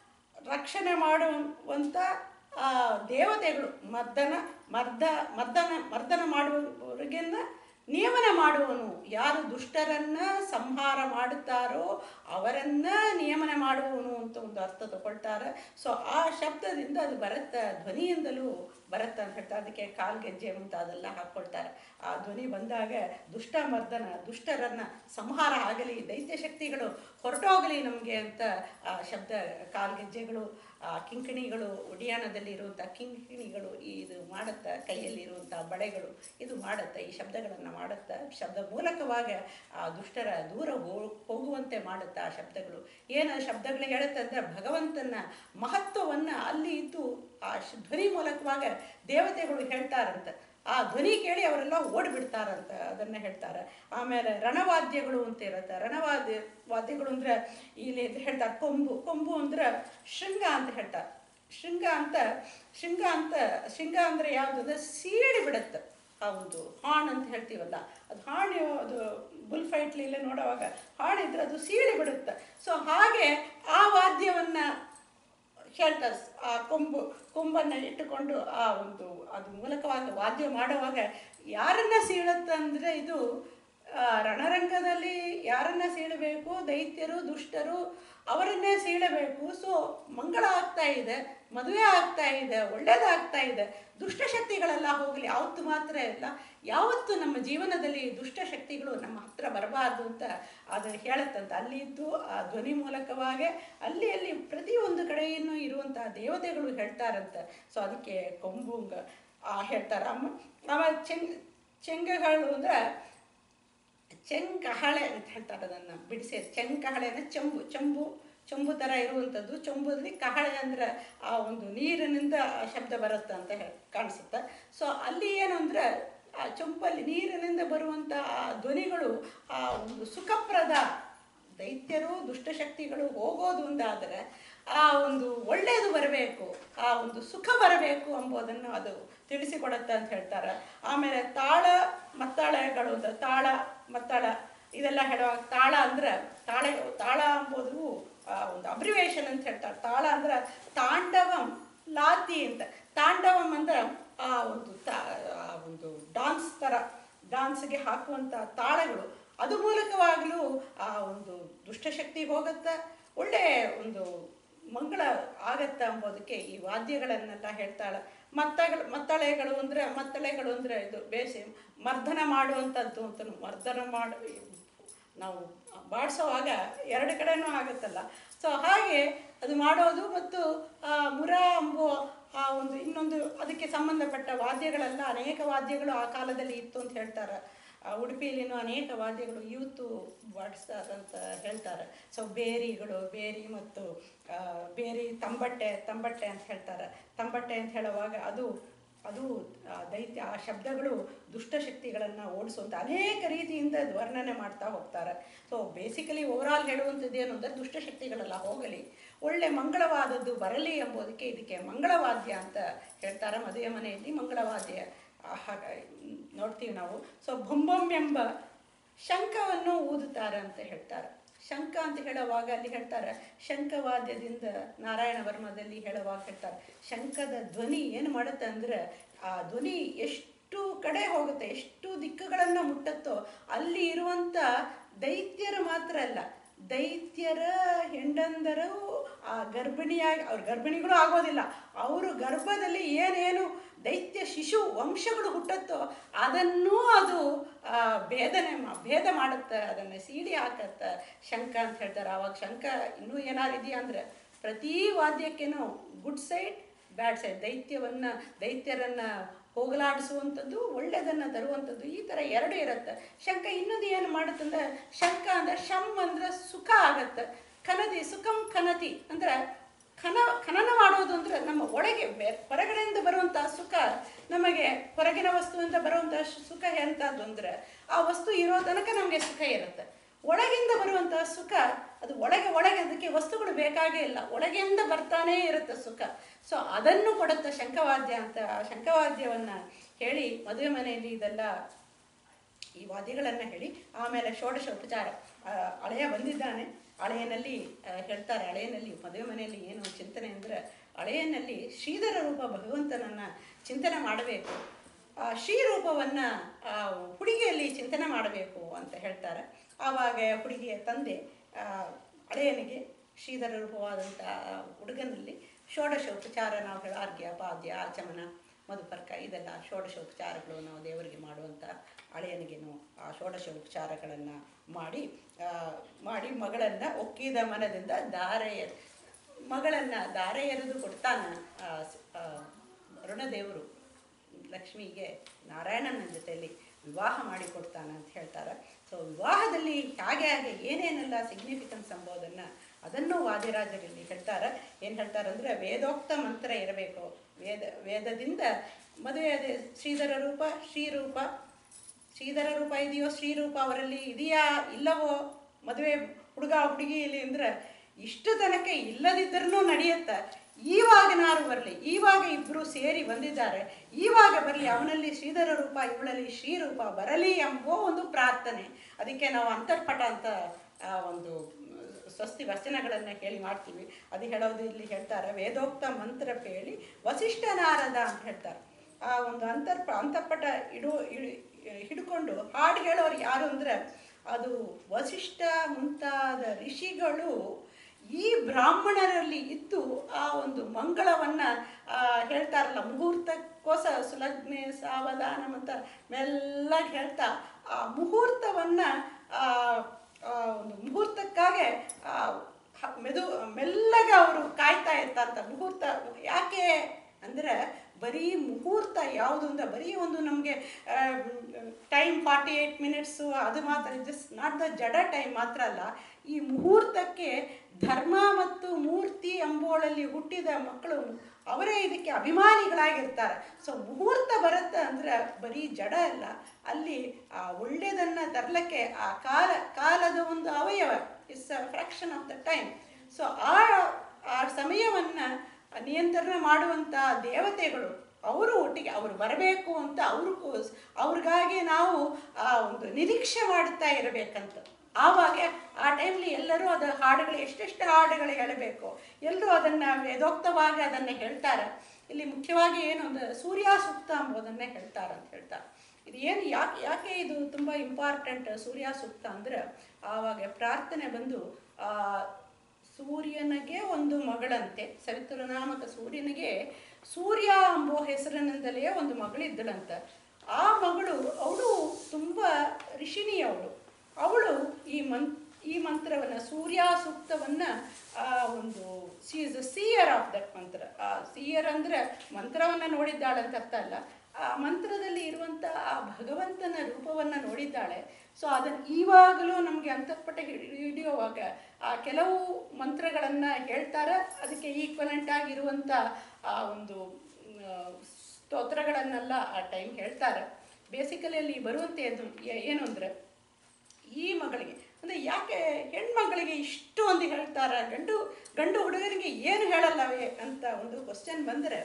ರಕ್ಷಣೆ ಮಾಡುವಂಥ ಆ ದೇವತೆಗಳು ಮರ್ದನ ಮರ್ದ ಮರ್ದನ ಮರ್ದನ ಮಾಡುವವರಿಗೆನ್ನ ನಿಯಮನ ಮಾಡುವನು ಯಾರು ದುಷ್ಟರನ್ನ ಸಂಹಾರ ಮಾಡುತ್ತಾರೋ ಅವರನ್ನ ನಿಯಮನ ಮಾಡುವವನು ಅಂತ ಒಂದು ಅರ್ಥ ತಗೊಳ್ತಾರೆ ಸೊ ಆ ಶಬ್ದದಿಂದ ಅದು ಬರುತ್ತೆ ಧ್ವನಿಯಿಂದಲೂ ಬರುತ್ತೆ ಅಂತ ಹೇಳ್ತಾರೆ ಅದಕ್ಕೆ ಕಾಲ್ಗೆಜ್ಜೆ ಮುಂತಾದೆಲ್ಲ ಹಾಕ್ಕೊಳ್ತಾರೆ ಆ ಧ್ವನಿ ಬಂದಾಗ ದುಷ್ಟ ಮರ್ದನ ದುಷ್ಟರನ್ನ ಸಂಹಾರ ಆಗಲಿ ದೈತ್ಯ ಶಕ್ತಿಗಳು ಹೊರಟೋಗಲಿ ನಮಗೆ ಅಂತ ಆ ಶಬ್ದ ಕಾಲ್ಗೆಜ್ಜೆಗಳು ಆ ಕಿಂಕಿಣಿಗಳು ಒಡಿಯಾಣದಲ್ಲಿ ಇರುವಂಥ ಕಿಂಕಿಣಿಗಳು ಈ ಇದು ಮಾಡುತ್ತೆ ಕೈಯಲ್ಲಿ ಇರುವಂಥ ಬಳೆಗಳು ಇದು ಮಾಡುತ್ತೆ ಈ ಶಬ್ದಗಳನ್ನು ಮಾಡುತ್ತೆ ಶಬ್ದ ಮೂಲಕವಾಗ ಆ ದುಷ್ಟರ ದೂರ ಹೋ- ಹೋಗುವಂತೆ ಮಾಡುತ್ತೆ ಆ ಶಬ್ದಗಳು ಏನು ಆ ಶಬ್ದಗಳು ಹೇಳುತ್ತೆ ಅಂದರೆ ಭಗವಂತನ ಮಹತ್ವವನ್ನು ಅಲ್ಲಿ ಇದ್ದು ಆ ಶ್- ಧ್ವನಿ ಮೂಲಕವಾಗ ದೇವತೆಗಳು ಹೇಳ್ತಾರಂತೆ ಆ ಧ್ವನಿ ಕೇಳಿ ಅವರೆಲ್ಲ ಓಡಿಬಿಡ್ತಾರಂತ ಅದನ್ನ ಹೇಳ್ತಾರೆ ಆಮೇಲೆ ರಣವಾದ್ಯಗಳು ಅಂತ ಇರುತ್ತೆ ರಣವಾದ್ಯ ವಾದ್ಯಗಳು ಅಂದ್ರೆ ಇಲ್ಲಿ ಇದು ಹೇಳ್ತಾರೆ ಕೊಂಬು ಕೊಂಬು ಅಂದ್ರೆ ಶೃಂಗ ಅಂತ ಹೇಳ್ತಾರೆ ಶೃಂಗ ಅಂತ ಶೃಂಗ ಅಂತ ಶೃಂಗ ಅಂದ್ರೆ ಯಾವುದು ಅಂದ್ರೆ ಸೀಳಿ ಬಿಡುತ್ತೆ ಆ ಒಂದು ಹಾಣ್ ಅಂತ ಹೇಳ್ತೀವಲ್ಲ ಅದು ಹಾಣಿ ಅದು ಬುಲ್ ಫೈಟ್ಲಿ ಇಲ್ಲೇ ನೋಡುವಾಗ ಹಾಣಿದ್ರೆ ಅದು ಸೀಳಿ ಬಿಡುತ್ತೆ ಸೊ ಹಾಗೆ ಆ ವಾದ್ಯವನ್ನ ಹೇಳ್ತಾರೆ ಆ ಕೊಂಬು ಕೊಂಬನ್ನು ಇಟ್ಟುಕೊಂಡು ಆ ಒಂದು ಅದು ಮೂಲಕವಾಗಿ ವಾದ್ಯ ಮಾಡುವಾಗ ಯಾರನ್ನ ಸೀಳುತ್ತಂದ್ರೆ ಇದು ಆ, ರಣರಂಗದಲ್ಲಿ ಯಾರನ್ನ ಸೀಳಬೇಕು ದೈತ್ಯರು ದುಷ್ಟರು ಅವರನ್ನೇ ಸೀಳಬೇಕು ಸೊ ಮಂಗಳ ಆಗ್ತಾ ಇದೆ ಮದುವೆ ಆಗ್ತಾ ಇದೆ ಒಳ್ಳೇದಾಗ್ತಾ ಇದೆ ದುಷ್ಟಶಕ್ತಿಗಳೆಲ್ಲ ಹೋಗಲಿ ಯಾವತ್ತು ಮಾತ್ರ ಇಲ್ಲ ಯಾವತ್ತು ನಮ್ಮ ಜೀವನದಲ್ಲಿ ದುಷ್ಟಶಕ್ತಿಗಳು ನಮ್ಮ ಹತ್ರ ಬರಬಾರ್ದು ಅಂತ ಅದು ಹೇಳುತ್ತಂತ ಅಲ್ಲಿ ಇದ್ದು ಆ ಧ್ವನಿ ಮೂಲಕವಾಗಿ ಅಲ್ಲಿ ಅಲ್ಲಿ ಪ್ರತಿಯೊಂದು ಕಡೆಯನ್ನು ಇರುವಂಥ ದೇವತೆಗಳು ಹೇಳ್ತಾರಂತೆ ಸೊ ಅದಕ್ಕೆ ಕೊಂಬುಂಗ ಆ ಹೇಳ್ತಾರೆ ಅಮ್ಮ ಆಮೇಲೆ ಚೆಂಗ್ ಚೆಂಗಗಳು ಅಂದ್ರೆ ಚೆಂಕಹಳೆ ಅಂತ ಹೇಳ್ತಾರೆ ಅದನ್ನು ಬಿಡಿಸಿ ಚೆಂಕಹಳೆ ಅಂದರೆ ಚೆಂಬು ಚೆಂಬು ಚೆಂಬು ಥರ ಇರುವಂಥದ್ದು ಚೆಂಬುದಲ್ಲಿ ಕಹಳೆ ಅಂದರೆ ಆ ಒಂದು ನೀರಿನಿಂದ ಆ ಶಬ್ದ ಬರುತ್ತೆ ಅಂತ ಹೇಳಿ ಕಾಣಿಸುತ್ತೆ ಸೊ ಅಲ್ಲಿ ಏನು ಅಂದರೆ ಆ ಚೊಂಬಲ್ಲಿ ನೀರಿನಿಂದ ಬರುವಂಥ ಆ ಧ್ವನಿಗಳು ಆ ಒಂದು ಸುಖಪ್ರದ ದೈತ್ಯರು ದುಷ್ಟಶಕ್ತಿಗಳು ಹೋಗೋದು ಒಂದಾದರೆ ಆ ಒಂದು ಒಳ್ಳೆಯದು ಬರಬೇಕು ಆ ಒಂದು ಸುಖ ಬರಬೇಕು ಎಂಬುದನ್ನು ಅದು ತಿಳಿಸಿಕೊಡುತ್ತೆ ಅಂತ ಹೇಳ್ತಾರೆ ಆಮೇಲೆ ತಾಳ ಮತ್ತಾಳೆಗಳು ಅಂತ ತಾಳ ಮತ್ತಾಳ ಇದೆಲ್ಲ ಹೇಳುವಾಗ ತಾಳ ಅಂದ್ರೆ ತಾಳ ತಾಳ ಎಂಬುದು ಆ ಒಂದು ಅಬ್ರಿವೇಷನ್ ಅಂತ ಹೇಳ್ತಾರೆ ತಾಳ ಅಂದ್ರೆ ತಾಂಡವಂ ಲಾತಿ ಅಂತ ತಾಂಡವಂ ಅಂದ್ರೆ ಆ ಒಂದು ತಾ ಆ ಒಂದು ಡಾನ್ಸ್ ಥರ ಡಾನ್ಸ್ಗೆ ಹಾಕುವಂಥ ತಾಳಗಳು ಅದು ಮೂಲಕವಾಗಲೂ ಆ ಒಂದು ದುಷ್ಟಶಕ್ತಿ ಹೋಗುತ್ತೆ ಒಳ್ಳೆ ಒಂದು ಮಂಗಳ ಆಗತ್ತ ಎಂಬುದಕ್ಕೆ ಈ ವಾದ್ಯಗಳನ್ನೆಲ್ಲ ಹೇಳ್ತಾಳೆ ಮತ್ತಗಳು ಮತ್ತಳೆಗಳು ಅಂದರೆ ಮತ್ತಳೆಗಳು ಅಂದರೆ ಇದು ಬೇಸಿ ಮರ್ದನ ಮಾಡುವಂಥದ್ದು ಅಂತ ಮರ್ದನ ಮಾಡು ನಾವು ಬಾಡಿಸೋವಾಗ ಎರಡು ಕಡೆನೂ ಆಗುತ್ತಲ್ಲ ಸೊ ಹಾಗೆ ಅದು ಮಾಡೋದು ಮತ್ತು ಆ ಮುರ ಎಂಬುವ ಆ ಒಂದು ಇನ್ನೊಂದು ಅದಕ್ಕೆ ಸಂಬಂಧಪಟ್ಟ ವಾದ್ಯಗಳೆಲ್ಲ ಅನೇಕ ವಾದ್ಯಗಳು ಆ ಕಾಲದಲ್ಲಿ ಇತ್ತು ಅಂತ ಹೇಳ್ತಾರೆ ಆ ಉಡುಪಿಯಲ್ಲಿನೂ ಅನೇಕ ವಾದ್ಯಗಳು ಯೂತು ಬಾಡಿಸ್ತಾರಂತ ಹೇಳ್ತಾರೆ ಸೊ ಬೇರಿಗಳು ಬೇರಿ ಮತ್ತು ಆ, ಬೇರಿ ತಂಬಟ್ಟೆ ತಂಬಟ್ಟೆ ಅಂತ ಹೇಳ್ತಾರೆ ತಂಬಟ್ಟೆ ಅಂತ ಹೇಳುವಾಗ ಅದು ಅದು ಆ ದೈತ್ಯ ಆ ಶಬ್ದಗಳು ದುಷ್ಟಶಕ್ತಿಗಳನ್ನು ಓಡಿಸುವಂಥ ಅನೇಕ ರೀತಿಯಿಂದ ಅದು ವರ್ಣನೆ ಮಾಡ್ತಾ ಹೋಗ್ತಾರೆ ಸೊ ಬೇಸಿಕಲಿ ಓವರಾಲ್ ಹೇಳುವಂಥದ್ದು ಏನು ಅಂದರೆ ದುಷ್ಟಶಕ್ತಿಗಳೆಲ್ಲ ಹೋಗಲಿ ಒಳ್ಳೆ ಮಂಗಳವಾದದ್ದು ಬರಲಿ ಎಂಬುದಕ್ಕೆ ಇದಕ್ಕೆ ಮಂಗಳವಾದ್ಯ ಅಂತ ಹೇಳ್ತಾರೆ ಮದುವೆ ಮನೆಯಲ್ಲಿ ಮಂಗಳವಾದ್ಯ ಆ, ಹಾಗೆ ನೋಡ್ತೀವಿ ನಾವು ಸೊ ಬೊಂಬೊಮ್ ಎಂಬ ಶಂಖವನ್ನು ಊದುತ್ತಾರೆ ಅಂತ ಹೇಳ್ತಾರೆ ಶಂಖ ಅಂತ ಹೇಳುವಾಗ ಅಲ್ಲಿ ಹೇಳ್ತಾರೆ ಶಂಖವಾದ್ಯದಿಂದ ನಾರಾಯಣ ವರ್ಮದಲ್ಲಿ ಹೇಳುವಾಗ ಹೇಳ್ತಾರೆ ಶಂಖದ ಧ್ವನಿ ಏನು ಮಾಡುತ್ತೆ ಅಂದರೆ ಆ ಧ್ವನಿ ಎಷ್ಟು ಕಡೆ ಹೋಗುತ್ತೆ ಎಷ್ಟು ದಿಕ್ಕುಗಳನ್ನು ಮುಟ್ಟತ್ತೋ ಅಲ್ಲಿ ಇರುವಂಥ ದೈತ್ಯರು ಮಾತ್ರ ಅಲ್ಲ ದೈತ್ಯರ ಹೆಂಡಂದರು ಆ ಗರ್ಭಿಣಿಯಾಗಿ ಅವ್ರ ಗರ್ಭಿಣಿಗಳು ಆಗೋದಿಲ್ಲ ಅವರು ಗರ್ಭದಲ್ಲಿ ಏನೇನು ದೈತ್ಯ ಶಿಶು ವಂಶಗಳು ಹುಟ್ಟತ್ತೋ ಅದನ್ನೂ ಅದು ಆ, ಭೇದನೆ ಮಾ- ಭೇದ ಮಾಡುತ್ತೆ ಅದನ್ನು ಸೀಡಿ ಹಾಕತ್ತೆ ಶಂಖ ಅಂತ ಹೇಳ್ತಾರೆ ಆವಾಗ ಶಂಖ ಇನ್ನೂ ಏನಾರು ಇದೆಯಾ ಅಂದರೆ ಪ್ರತಿ ವಾದ್ಯಕ್ಕೇನು ಗುಡ್ ಸೈಡ್ ಬ್ಯಾಡ್ ಸೈಡ್ ದೈತ್ಯವನ್ನು ದೈತ್ಯರನ್ನು ಹೋಗಲಾಡಿಸುವಂಥದ್ದು ಒಳ್ಳೆಯದನ್ನು ತರುವಂಥದ್ದು ಈ ಥರ ಎರಡು ಇರುತ್ತೆ ಶಂಖ ಇನ್ನೊಂದು ಏನು ಮಾಡುತ್ತಂದ್ರೆ ಶಂಖ ಅಂದರೆ ಶಮ್ ಅಂದ್ರೆ ಸುಖ ಆಗತ್ತೆ ಖನದಿ ಸುಖಂ ಖನತಿ ಅಂದ್ರೆ ಖನ ಖನನ ಮಾಡೋದು ಅಂದ್ರೆ ನಮ್ಮ ಒಳಗೆ ಬೆ- ಹೊರಗಡೆಯಿಂದ ಬರುವಂಥ ಸುಖ ನಮಗೆ ಹೊರಗಿನ ವಸ್ತುವಿಂದ ಬರುವಂಥ ಶ್- ಸುಖ ಎಂಥದ್ದು ಅಂದ್ರೆ ಆ ವಸ್ತು ಇರೋ ತನಕ ನಮಗೆ ಸುಖ ಇರುತ್ತೆ ಒಳಗಿಂದ ಬರುವಂತಹ ಸುಖ ಅದು ಒಳಗೆ ಒಳಗೆ ಅದಕ್ಕೆ ವಸ್ತುಗಳು ಬೇಕಾಗೇ ಇಲ್ಲ ಒಳಗಿಂದ ಬರ್ತಾನೇ ಇರುತ್ತೆ ಸುಖ ಸೊ ಅದನ್ನು ಕೊಡುತ್ತೆ ಶಂಖವಾದ್ಯ ಅಂತ ಆ ಶಂಖವಾದ್ಯವನ್ನ ಹೇಳಿ ಮದುವೆ ಮನೆಯಲ್ಲಿ ಇದೆಲ್ಲ ಈ ವಾದ್ಯಗಳನ್ನು ಹೇಳಿ ಆಮೇಲೆ ಷೋಡಶ ಉಪಚಾರ ಆ, ಅಳೆಯ ಬಂದಿದ್ದಾನೆ ಅಳೆಯನಲ್ಲಿ ಆ, ಹೇಳ್ತಾರೆ ಅಳೆಯನಲ್ಲಿ ಮದುವೆ ಮನೆಯಲ್ಲಿ ಏನು ಚಿಂತನೆ ಅಂದರೆ ಅಳೆಯನಲ್ಲಿ ಶ್ರೀಧರ ರೂಪ ಭಗವಂತನನ್ನ ಚಿಂತನೆ ಮಾಡಬೇಕು ಆ ಶ್ರೀರೂಪವನ್ನು ಹುಡುಗಿಯಲ್ಲಿ ಚಿಂತನೆ ಮಾಡಬೇಕು ಅಂತ ಹೇಳ್ತಾರೆ ಆವಾಗ ಹುಡುಗಿಯ ತಂದೆ ಆ, ಅಳೆಯನಿಗೆ ಶ್ರೀಧರ ರೂಪವಾದಂಥ ಆ ಹುಡುಗನಲ್ಲಿ ಷೋಡಶ ಉಪಚಾರ ನಾವು ಹೇಳ ಅರ್ಘ್ಯ ಪಾದ್ಯ ಆಚಮನ ಮಧುಪರ್ಕ ಇದೆಲ್ಲ ಷೋಡಶ ಉಪಚಾರಗಳು ನಾವು ದೇವರಿಗೆ ಮಾಡುವಂಥ ಅಳೆಯನಿಗೇನು ಆ ಷೋಡಶ ಉಪಚಾರಗಳನ್ನು ಮಾಡಿ ಆ, ಮಾಡಿ ಮಗಳನ್ನು ಒಕ್ಕಿದ ಮನದಿಂದ ದಾರೆ ಎರ್- ಮಗಳನ್ನು ದಾರೆ ಎರೆದು ಕೊಡ್ತಾನ ಆ, ಸ್- ಆ, ಋಣದೇವರು ಲಕ್ಷ್ಮಿಗೆ ನಾರಾಯಣನ ಜೊತೆಯಲ್ಲಿ ವಿವಾಹ ಮಾಡಿಕೊಡ್ತಾನೆ ಅಂತ ಹೇಳ್ತಾರೆ ಸೊ ವಿವಾಹದಲ್ಲಿ ಹೇಗೆ ಹಾಗೆ ಏನೇನೆಲ್ಲ ಸಿಗ್ನಿಫಿಕೆನ್ಸ್ ಎಂಬುದನ್ನು ಅದನ್ನು ವಾದಿರಾಜರಲ್ಲಿ ಹೇಳ್ತಾರೆ ಏನು ಹೇಳ್ತಾರೆ ಅಂದರೆ ವೇದೋಕ್ತ ಮಂತ್ರ ಇರಬೇಕು ವೇದ ವೇದದಿಂದ ಮದುವೆ ಅದೇ ಶ್ರೀಧರ ರೂಪ ಶ್ರೀರೂಪ ಶ್ರೀಧರ ರೂಪ ಇದೆಯೋ ಶ್ರೀರೂಪ ಅವರಲ್ಲಿ ಇದೆಯಾ ಇಲ್ಲವೋ ಮದುವೆ ಹುಡುಗ ಹುಡುಗಿಯಲ್ಲಿ ಅಂದ್ರೆ ಇಷ್ಟು ತನಕ ಇಲ್ಲದಿದ್ದರೂ ನಡೆಯುತ್ತೆ ಈವಾಗನಾರು ಬರಲಿ ಇವಾಗ ಇಬ್ಬರು ಸೇರಿ ಬಂದಿದ್ದಾರೆ ಇವಾಗ ಬರಲಿ ಅವನಲ್ಲಿ ಶ್ರೀಧರ ರೂಪ ಇವಳಲ್ಲಿ ಶ್ರೀರೂಪ ಬರಲಿ ಎಂಬೋ ಒಂದು ಪ್ರಾರ್ಥನೆ ಅದಕ್ಕೆ ನಾವು ಅಂತರ್ಪಟ ಅಂತ ಆ, ಒಂದು ಸ್ವಸ್ತಿ ವಚನಗಳನ್ನು ಹೇಳಿ ಮಾಡ್ತೀವಿ ಅದು ಹೇಳೋದು ಇಲ್ಲಿ ಹೇಳ್ತಾರೆ ವೇದೋಕ್ತ ಮಂತ್ರ ಹೇಳಿ ವಸಿಷ್ಠ ನಾರದ ಅಂತ ಹೇಳ್ತಾರೆ ಆ ಒಂದು ಅಂತರ್ಪ ಅಂತರ್ಪಟ ಇಡು ಇಡು- ಹಿಡ್ಕೊಂಡು ಹಾಡು ಹೇಳೋರು ಯಾರು ಅಂದರೆ ಅದು ವಸಿಷ್ಠ ಮುಂತಾದ ಋಷಿಗಳು ಈ ಬ್ರಾಹ್ಮಣರಲ್ಲಿ ಇದ್ದು ಆ ಒಂದು ಮಂಗಳವನ್ನು ಹೇಳ್ತಾರಲ್ಲ ಮುಹೂರ್ತಕ್ಕೋಸ ಸುಲಗ್ನೆ ಸಾವಧಾನ ಅಂತ ಮೆಲ್ಲಗೆ ಹೇಳ್ತಾ ಆ ಮುಹೂರ್ತವನ್ನು ಒಂದು ಮುಹೂರ್ತಕ್ಕಾಗೆ ಆ, ಹ- ಮೆದು ಮೆಲ್ಲಗೆ ಅವರು ಕಾಯ್ತಾ ಇರ್ತಾರಂತ ಮುಹೂರ್ತ ಯಾಕೆ ಅಂದರೆ ಬರೀ ಮುಹೂರ್ತ ಯಾವುದು ಅಂತ ಬರೀ ಒಂದು ನಮಗೆ ಟೈಮ್ ಫಾರ್ಟಿ ಏಯ್ಟ್ ಮಿನಿಟ್ಸು ಅದು ಮಾತ್ರ ಜಸ್ಟ್ ನಾಟ್ ದ ಜಡ ಟೈಮ್ ಮಾತ್ರ ಅಲ್ಲ ಈ ಮುಹೂರ್ತಕ್ಕೆ ಧರ್ಮ ಮತ್ತು ಮೂರ್ತಿ ಎಂಬುವಳಲ್ಲಿ ಹುಟ್ಟಿದ ಮಕ್ಕಳು ಅವರೇ ಇದಕ್ಕೆ ಅಭಿಮಾನಿಗಳಾಗಿರ್ತಾರೆ ಸೊ ಮುಹೂರ್ತ ಬರುತ್ತೆ ಅಂದರೆ ಬರೀ ಜಡ ಅಲ್ಲ ಅಲ್ಲಿ ಆ ಒಳ್ಳೆಯದನ್ನು ತರಲಿಕ್ಕೆ ಆ ಕಾಲ ಕಾಲದ ಒಂದು ಅವಯವ it's a fraction of the time so ಆ ಆ ಸಮಯವನ್ನು ನಿಯಂತ್ರಣ ಮಾಡುವಂಥ ದೇವತೆಗಳು ಅವರು ಒಟ್ಟಿಗೆ ಅವರು ಬರಬೇಕು ಅಂತ ಅವ್ರಿಗೂ ಅವ್ರಿಗಾಗಿ ನಾವು ಆ ಒಂದು ನಿರೀಕ್ಷೆ ಮಾಡುತ್ತಾ ಇರಬೇಕಂತ ಆವಾಗ ಆ ಟೈಮ್ಲಿ ಎಲ್ಲರೂ ಅದು ಹಾಡುಗಳು ಎಷ್ಟೆಷ್ಟು ಹಾಡುಗಳು ಹೇಳಬೇಕು ಎಲ್ಲರೂ ಅದನ್ನು ವೇದೋಕ್ತವಾಗಿ ಅದನ್ನು ಹೇಳ್ತಾರೆ ಇಲ್ಲಿ ಮುಖ್ಯವಾಗಿ ಏನು ಅಂದರೆ ಸೂರ್ಯ ಸೂಕ್ತ ಎಂಬುದನ್ನೇ ಹೇಳ್ತಾರೆ ಅಂತ ಹೇಳ್ತಾರೆ ಇದು ಏನು ಯಾಕೆ ಯಾಕೆ ಇದು ತುಂಬ ಇಂಪಾರ್ಟೆಂಟ್ ಸೂರ್ಯ ಸೂಕ್ತ ಅಂದರೆ ಆವಾಗ ಪ್ರಾರ್ಥನೆ ಬಂದು ಆ, ಸೂರ್ಯನಿಗೆ ಒಂದು ಮಗಳಂತೆ ಸವಿತೃನಾಮಕ ಸೂರ್ಯನಿಗೆ ಸೂರ್ಯ ಎಂಬೋ ಹೆಸರಿನಿಂದಲೇ ಒಂದು ಮಗಳಿದ್ದಳಂತ ಆ ಮಗಳು ಅವಳು ತುಂಬ ಋಷಿಣಿ ಅವಳು ಅವಳು ಈ ಮನ್ ಈ ಮಂತ್ರವನ್ನು ಸೂರ್ಯ ಸೂಕ್ತವನ್ನು ಒಂದು she is a seer of that ಮಂತ್ರ ಆ ಸಿಯರ್ ಅಂದರೆ ಮಂತ್ರವನ್ನು ನೋಡಿದ್ದಾಳಂತ ಅರ್ಥ ಅಲ್ಲ ಆ ಮಂತ್ರದಲ್ಲಿ ಇರುವಂಥ ಆ ಭಗವಂತನ ರೂಪವನ್ನು ನೋಡಿದ್ದಾಳೆ ಸೊ ಅದನ್ನು ಈವಾಗಲೂ ನಮಗೆ ಅಂತರ್ಪಟ ಹಿಡಿ- ಹಿಡಿಯುವಾಗ ಆ ಕೆಲವು ಮಂತ್ರಗಳನ್ನು ಹೇಳ್ತಾರೆ ಅದಕ್ಕೆ ಈಕ್ವಲೆಂಟ್ ಆಗಿರುವಂಥ ಆ ಒಂದು ಆ, ಸ್ತೋತ್ರಗಳನ್ನೆಲ್ಲ ಆ ಟೈಮ್ ಹೇಳ್ತಾರೆ ಬೇಸಿಕಲಿ ಅಲ್ಲಿ ಬರುವಂಥದ್ದು ಏನು ಅಂದರೆ ಈ ಮಗಳಿಗೆ ಅಂದರೆ ಯಾಕೆ ಹೆಣ್ಮಗಳಿಗೆ ಇಷ್ಟು ಒಂದು ಹೇಳ್ತಾರೆ ಗಂಡು ಗಂಡು ಹುಡುಗರಿಗೆ ಏನು ಹೇಳಲ್ಲವೇ ಅಂತ ಒಂದು ಕ್ವಶನ್ ಬಂದರೆ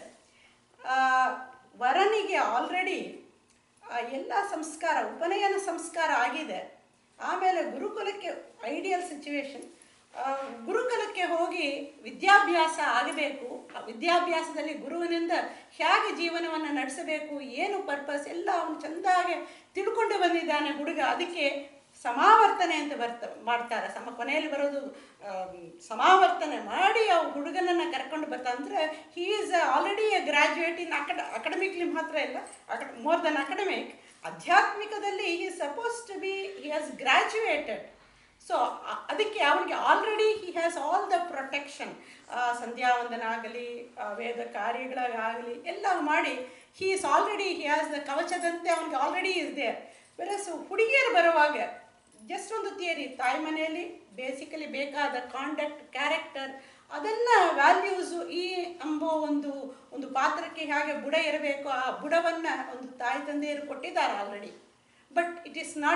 ವರನಿಗೆ ಆಲ್ರೆಡಿ ಎಲ್ಲ ಸಂಸ್ಕಾರ ಉಪನಯನ ಸಂಸ್ಕಾರ ಆಗಿದೆ ಆಮೇಲೆ ಗುರುಕುಲಕ್ಕೆ ಐಡಿಯಲ್ ಸಿಚುವೇಶನ್ ಗುರುಕುಲಕ್ಕೆ ಹೋಗಿ ವಿದ್ಯಾಭ್ಯಾಸ ಆಗಬೇಕು ಆ ವಿದ್ಯಾಭ್ಯಾಸದಲ್ಲಿ ಗುರುವಿನಿಂದ ಹೇಗೆ ಜೀವನವನ್ನು ನಡೆಸಬೇಕು ಏನು ಪರ್ಪಸ್ ಎಲ್ಲ ಅವನು ಚೆಂದಾಗಿ ತಿಳ್ಕೊಂಡು ಬಂದಿದ್ದಾನೆ ಹುಡುಗ ಅದಕ್ಕೆ ಸಮಾವರ್ತನೆ ಅಂತ ಬರ್ತ ಮಾಡ್ತಾರೆ ಸಮ ಕೊನೆಯಲ್ಲಿ ಬರೋದು ಆಮ್, ಸಮಾವರ್ತನೆ ಮಾಡಿ ಆ ಹುಡುಗನನ್ನು ಕರ್ಕೊಂಡು ಬರ್ತಾ ಅಂದರೆ he is already a graduate in ಅಕಡ ಅಕಾಡೆಮಿಕ್ಲಿ ಮಾತ್ರ ಇಲ್ಲ ಅಕ ಮೋರ್ ದನ್ ಅಕಾಡೆಮಿಕ್ ಆಧ್ಯಾತ್ಮಿಕದಲ್ಲಿ he supposed to be he has graduated so ಅದಕ್ಕೆ ಅವನಿಗೆ already he has all the protection ಸಂಧ್ಯಾ ವಂದನ ಆಗಲಿ ವೇದ ಕಾರ್ಯಗಳಾಗಲಿ ಎಲ್ಲ ಮಾಡಿ he is already he has the ಕವಚದಂತೆ ಅವನಿಗೆ ಆಲ್ರೆಡಿ ಇಸ್ ದೇರ್ ವೆರಸ್ ಹುಡುಗಿಯರು ಬರುವಾಗ ಜಸ್ಟ್ ಒಂದು ಥಿಯರಿ ತಾಯಿ ಮನೆಯಲ್ಲಿ ಬೇಸಿಕಲಿ ಬೇಕಾದ ಕಾಂಡಕ್ಟ್ ಕ್ಯಾರೆಕ್ಟರ್ ಅದನ್ನು ವ್ಯಾಲ್ಯೂಸು ಈ ಎಂಬೋ ಒಂದು ಒಂದು ಪಾತ್ರಕ್ಕೆ ಹೇಗೆ ಬುಡ ಇರಬೇಕು ಆ ಬುಡವನ್ನು ಒಂದು ತಾಯಿ ತಂದೆಯರು ಕೊಟ್ಟಿದ್ದಾರೆ already but it is not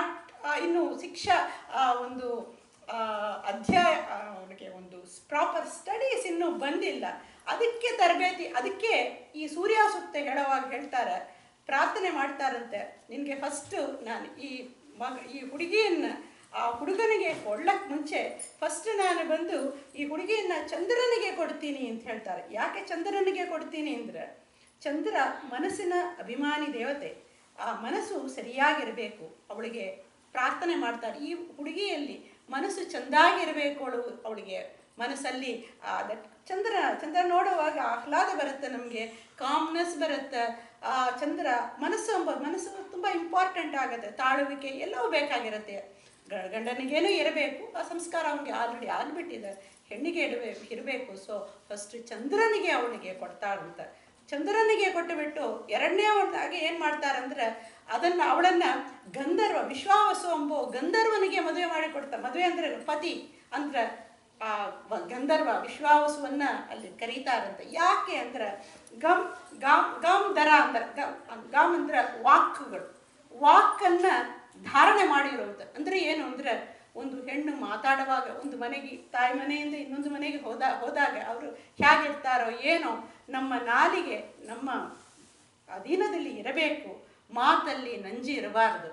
ಆ, ಇನ್ನು ಶಿಕ್ಷಾ ಆ, ಒಂದು ಆ, ಅಧ್ಯಾಯ ಆ, ಅವನಿಗೆ ಒಂದು ಪ್ರಾಪರ್ ಸ್ಟಡೀಸ್ ಇನ್ನೂ ಬಂದಿಲ್ಲ ಅದಕ್ಕೆ ತರಬೇತಿ ಅದಕ್ಕೆ ಈ ಸೂರ್ಯ ಸೂಕ್ತ ಹೇಳುವಾಗ ಹೇಳ್ತಾರೆ ಪ್ರಾರ್ಥನೆ ಮಾಡ್ತಾರಂತೆ ನಿನಗೆ ಫಸ್ಟು ನಾನು ಈ ಮಗ ಈ ಹುಡುಗಿಯನ್ನು ಆ ಹುಡುಗನಿಗೆ ಕೊಡ್ಲಕ್ಕೆ ಮುಂಚೆ ಫಸ್ಟ್ ನಾನು ಬಂದು ಈ ಹುಡುಗಿಯನ್ನ ಚಂದ್ರನಿಗೆ ಕೊಡ್ತೀನಿ ಅಂತ ಹೇಳ್ತಾರೆ ಯಾಕೆ ಚಂದ್ರನಿಗೆ ಕೊಡ್ತೀನಿ ಅಂದರೆ ಚಂದ್ರ ಮನಸ್ಸಿನ ಅಭಿಮಾನಿ ದೇವತೆ ಆ ಮನಸ್ಸು ಸರಿಯಾಗಿರಬೇಕು ಅವಳಿಗೆ ಪ್ರಾರ್ಥನೆ ಮಾಡ್ತಾರೆ ಈ ಹುಡುಗಿಯಲ್ಲಿ ಮನಸ್ಸು ಚೆಂದಾಗಿರಬೇಕು ಅವಳು ಅವಳಿಗೆ ಮನಸ್ಸಲ್ಲಿ ಆ ದಟ್ ಚಂದ್ರ ಚಂದ್ರ ನೋಡುವಾಗ ಆಹ್ಲಾದ ಬರುತ್ತೆ ನಮಗೆ ಕಾಮ್ನೆಸ್ ಬರುತ್ತೆ ಆ ಚಂದ್ರ ಮನಸ್ಸು ಎಂಬ ಮನಸ್ಸು ತುಂಬ ಇಂಪಾರ್ಟೆಂಟ್ ಆಗುತ್ತೆ ತಾಳುವಿಕೆ ಎಲ್ಲವೂ ಬೇಕಾಗಿರುತ್ತೆ ಗ- ಗಂಡನಿಗೇನೂ ಇರಬೇಕು ಆ ಸಂಸ್ಕಾರ ಅವನಿಗೆ ಆಲ್ರೆಡಿ ಆಗಿಬಿಟ್ಟಿದೆ ಹೆಣ್ಣಿಗೆ ಇಡಬೇಕು ಇರಬೇಕು ಸೊ ಫಸ್ಟ್ ಚಂದ್ರನಿಗೆ ಅವಳಿಗೆ ಕೊಡ್ತಾರಂತ ಚಂದ್ರನಿಗೆ ಕೊಟ್ಟುಬಿಟ್ಟು ಎರಡನೇ ಒಂದಾಗಿ ಏನು ಮಾಡ್ತಾರಂದ್ರೆ ಅದನ್ನು ಅವಳನ್ನು ಗಂಧರ್ವ ವಿಶ್ವಾವಸು ಎಂಬೋ ಗಂಧರ್ವನಿಗೆ ಮದುವೆ ಮಾಡಿ ಕೊಡ್ತಾರೆ ಮದುವೆ ಅಂದರೆ ಪತಿ ಅಂದ್ರೆ ಆ ವ- ಗಂಧರ್ವ ವಿಶ್ವಾವಸುವನ್ನ ಅಲ್ಲಿ ಕರೀತಾರಂತೆ ಯಾಕೆ ಅಂದ್ರೆ ಗಮ್ ಗಾಮ್ ಗಾಮ್ ದರ ಅಂದ್ರೆ ಗಮ್ ಗಾಮ್ ಅಂದ್ರೆ ವಾಕ್ಗಳು ವಾಕನ್ನ ಧಾರಣೆ ಮಾಡಿರೋದು ಅಂದ್ರೆ ಏನು ಅಂದ್ರೆ ಒಂದು ಹೆಣ್ಣು ಮಾತಾಡುವಾಗ ಒಂದು ಮನೆಗೆ ತಾಯಿ ಮನೆಯಿಂದ ಇನ್ನೊಂದು ಮನೆಗೆ ಹೋದ ಹೋದಾಗ ಅವರು ಹೇಗಿರ್ತಾರೋ ಏನೋ ನಮ್ಮ ನಾಲಿಗೆ ನಮ್ಮ ಅಧೀನದಲ್ಲಿ ಇರಬೇಕು ಮಾತಲ್ಲಿ ನಂಜಿ ಇರಬಾರ್ದು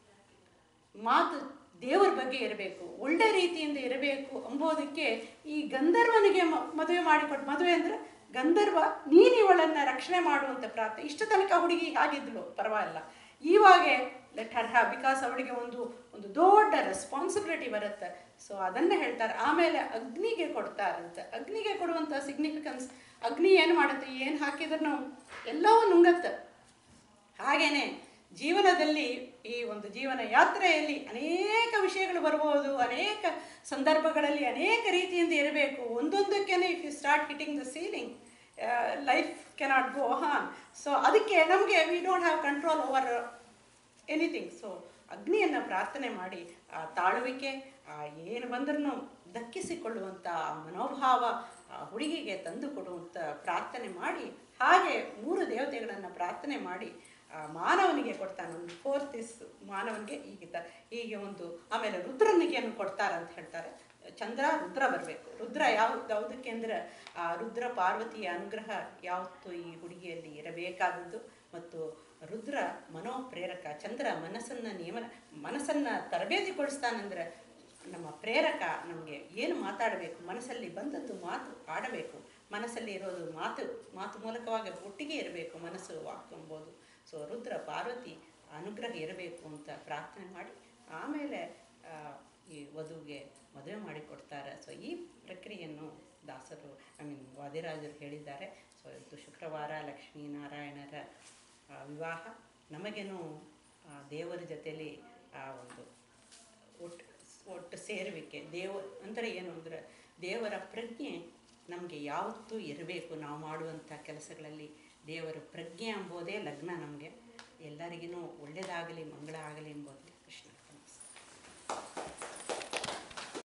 ಮಾತು ದೇವರ ಬಗ್ಗೆ ಇರಬೇಕು ಒಳ್ಳೆ ರೀತಿಯಿಂದ ಇರಬೇಕು ಎಂಬುದಕ್ಕೆ ಈ ಗಂಧರ್ವನಿಗೆ ಮ- ಮದುವೆ ಮಾಡಿಕೊಟ್ಟು ಮದುವೆ ಅಂದ್ರೆ ಗಂಧರ್ವ ನೀನು ಇವಳನ್ನ ರಕ್ಷಣೆ ಮಾಡುವಂತ ಪ್ರಾರ್ಥನೆ ಇಷ್ಟ ತನಕ ಹುಡುಗಿ ಆಗಿದ್ಲು ಪರವಾಗಿಲ್ಲ ಇವಾಗ ಲೆಟ್ ಹರ್ ಹ್ಯಾವ್ ಬಿಕಾಸ್ ಅವಳಿಗೆ ಒಂದು ಒಂದು ದೊಡ್ಡ ರೆಸ್ಪಾನ್ಸಿಬಿಲಿಟಿ ಬರುತ್ತೆ ಸೊ ಅದನ್ನ ಹೇಳ್ತಾರೆ ಆಮೇಲೆ ಅಗ್ನಿಗೆ ಕೊಡ್ತಾರಂತೆ ಅಗ್ನಿಗೆ ಕೊಡುವಂಥ ಸಿಗ್ನಿಫಿಕೆನ್ಸ್ ಅಗ್ನಿ ಏನು ಮಾಡುತ್ತೆ ಏನು ಹಾಕಿದ್ರು ಎಲ್ಲವೂ ನುಂಗತ್ತೆ ಹಾಗೇನೆ ಜೀವನದಲ್ಲಿ ಈ ಒಂದು ಜೀವನ ಯಾತ್ರೆಯಲ್ಲಿ ಅನೇಕ ವಿಷಯಗಳು ಬರ್ಬೋದು ಅನೇಕ ಸಂದರ್ಭಗಳಲ್ಲಿ ಅನೇಕ ರೀತಿಯಿಂದ ಇರಬೇಕು ಒಂದೊಂದಕ್ಕೇನೆ if you start hitting the ceiling life cannot go ಹಾನ್ ಸೊ ಅದಕ್ಕೆ ನಮಗೆ we don't have control over anything so ಅಗ್ನಿಯನ್ನು ಪ್ರಾರ್ಥನೆ ಮಾಡಿ ಆ ತಾಳುವಿಕೆ ಆ ಏನು ಬಂದ್ರೂ ದಕ್ಕಿಸಿಕೊಳ್ಳುವಂಥ ಆ ಮನೋಭಾವ ಆ ಹುಡುಗಿಗೆ ತಂದು ಕೊಡುವಂಥ ಪ್ರಾರ್ಥನೆ ಮಾಡಿ ಹಾಗೆ ಮೂರು ದೇವತೆಗಳನ್ನು ಪ್ರಾರ್ಥನೆ ಮಾಡಿ ಆ ಮಾನವನಿಗೆ ಕೊಡ್ತಾನೆ ಒಂದು ಫೋರ್ತ್ ಇಸ್ ಮಾನವನಿಗೆ ಈಗಿದ್ದ ಹೀಗೆ ಒಂದು ಆಮೇಲೆ ರುದ್ರನಿಗೆ ಕೊಡ್ತಾರೆ ಅಂತ ಹೇಳ್ತಾರೆ ಚಂದ್ರ ರುದ್ರ ಬರಬೇಕು ರುದ್ರ ಯಾವ ಯಾವುದಕ್ಕೆ ಅಂದ್ರೆ ಆ ರುದ್ರ ಪಾರ್ವತಿಯ ಅನುಗ್ರಹ ಯಾವತ್ತು ಈ ಹುಡುಗಿಯಲ್ಲಿ ಇರಬೇಕಾದದ್ದು ಮತ್ತು ರುದ್ರ ಮನೋಪ್ರೇರಕ ಚಂದ್ರ ಮನಸ್ಸನ್ನ ನಿಯಮನ ಮನಸ್ಸನ್ನ ತರಬೇತಿಗೊಳಿಸ್ತಾನಂದ್ರೆ ನಮ್ಮ ಪ್ರೇರಕ ನಮಗೆ ಏನು ಮಾತಾಡಬೇಕು ಮನಸ್ಸಲ್ಲಿ ಬಂದದ್ದು ಮಾತು ಆಡಬೇಕು ಮನಸ್ಸಲ್ಲಿ ಇರೋದು ಮಾತು ಮಾತು ಮೂಲಕವಾಗಿ ಒಟ್ಟಿಗೆ ಇರಬೇಕು ಮನಸ್ಸು ವಾಕ್ ಎಂಬುದು ಸೊ ರುದ್ರ ಪಾರ್ವತಿ ಅನುಗ್ರಹ ಇರಬೇಕು ಅಂತ ಪ್ರಾರ್ಥನೆ ಮಾಡಿ ಆಮೇಲೆ ಆ, ಈ ವಧುವಿಗೆ ಮದುವೆ ಮಾಡಿಕೊಡ್ತಾರೆ ಸೊ ಈ ಪ್ರಕ್ರಿಯೆಯನ್ನು ದಾಸರು ಐ ಮೀನ್ ವಾದಿರಾಜರು ಹೇಳಿದ್ದಾರೆ ಸೊ ಇದು ಶುಕ್ರವಾರ ಲಕ್ಷ್ಮೀನಾರಾಯಣರ ಆ, ವಿವಾಹ ನಮಗೇನು ಆ, ದೇವರ ಜೊತೆಲಿ ಆ ಒಂದು ಒಟ್ಟು ಒಟ್ಟು ಸೇರುವಿಕೆ ದೇವ ಅಂದರೆ ಏನು ಅಂದರೆ ದೇವರ ಪ್ರಜ್ಞೆ ನಮಗೆ ಯಾವತ್ತೂ ಇರಬೇಕು ನಾವು ಮಾಡುವಂಥ ಕೆಲಸಗಳಲ್ಲಿ ದೇವರ ಪ್ರಜ್ಞೆ ಎಂಬುದೇ ಲಗ್ನ ನಮಗೆ ಎಲ್ಲರಿಗೂ ಒಳ್ಳೆಯದಾಗಲಿ ಮಂಗಳ ಆಗಲಿ ಎಂಬುದೇ ಕೃಷ್ಣ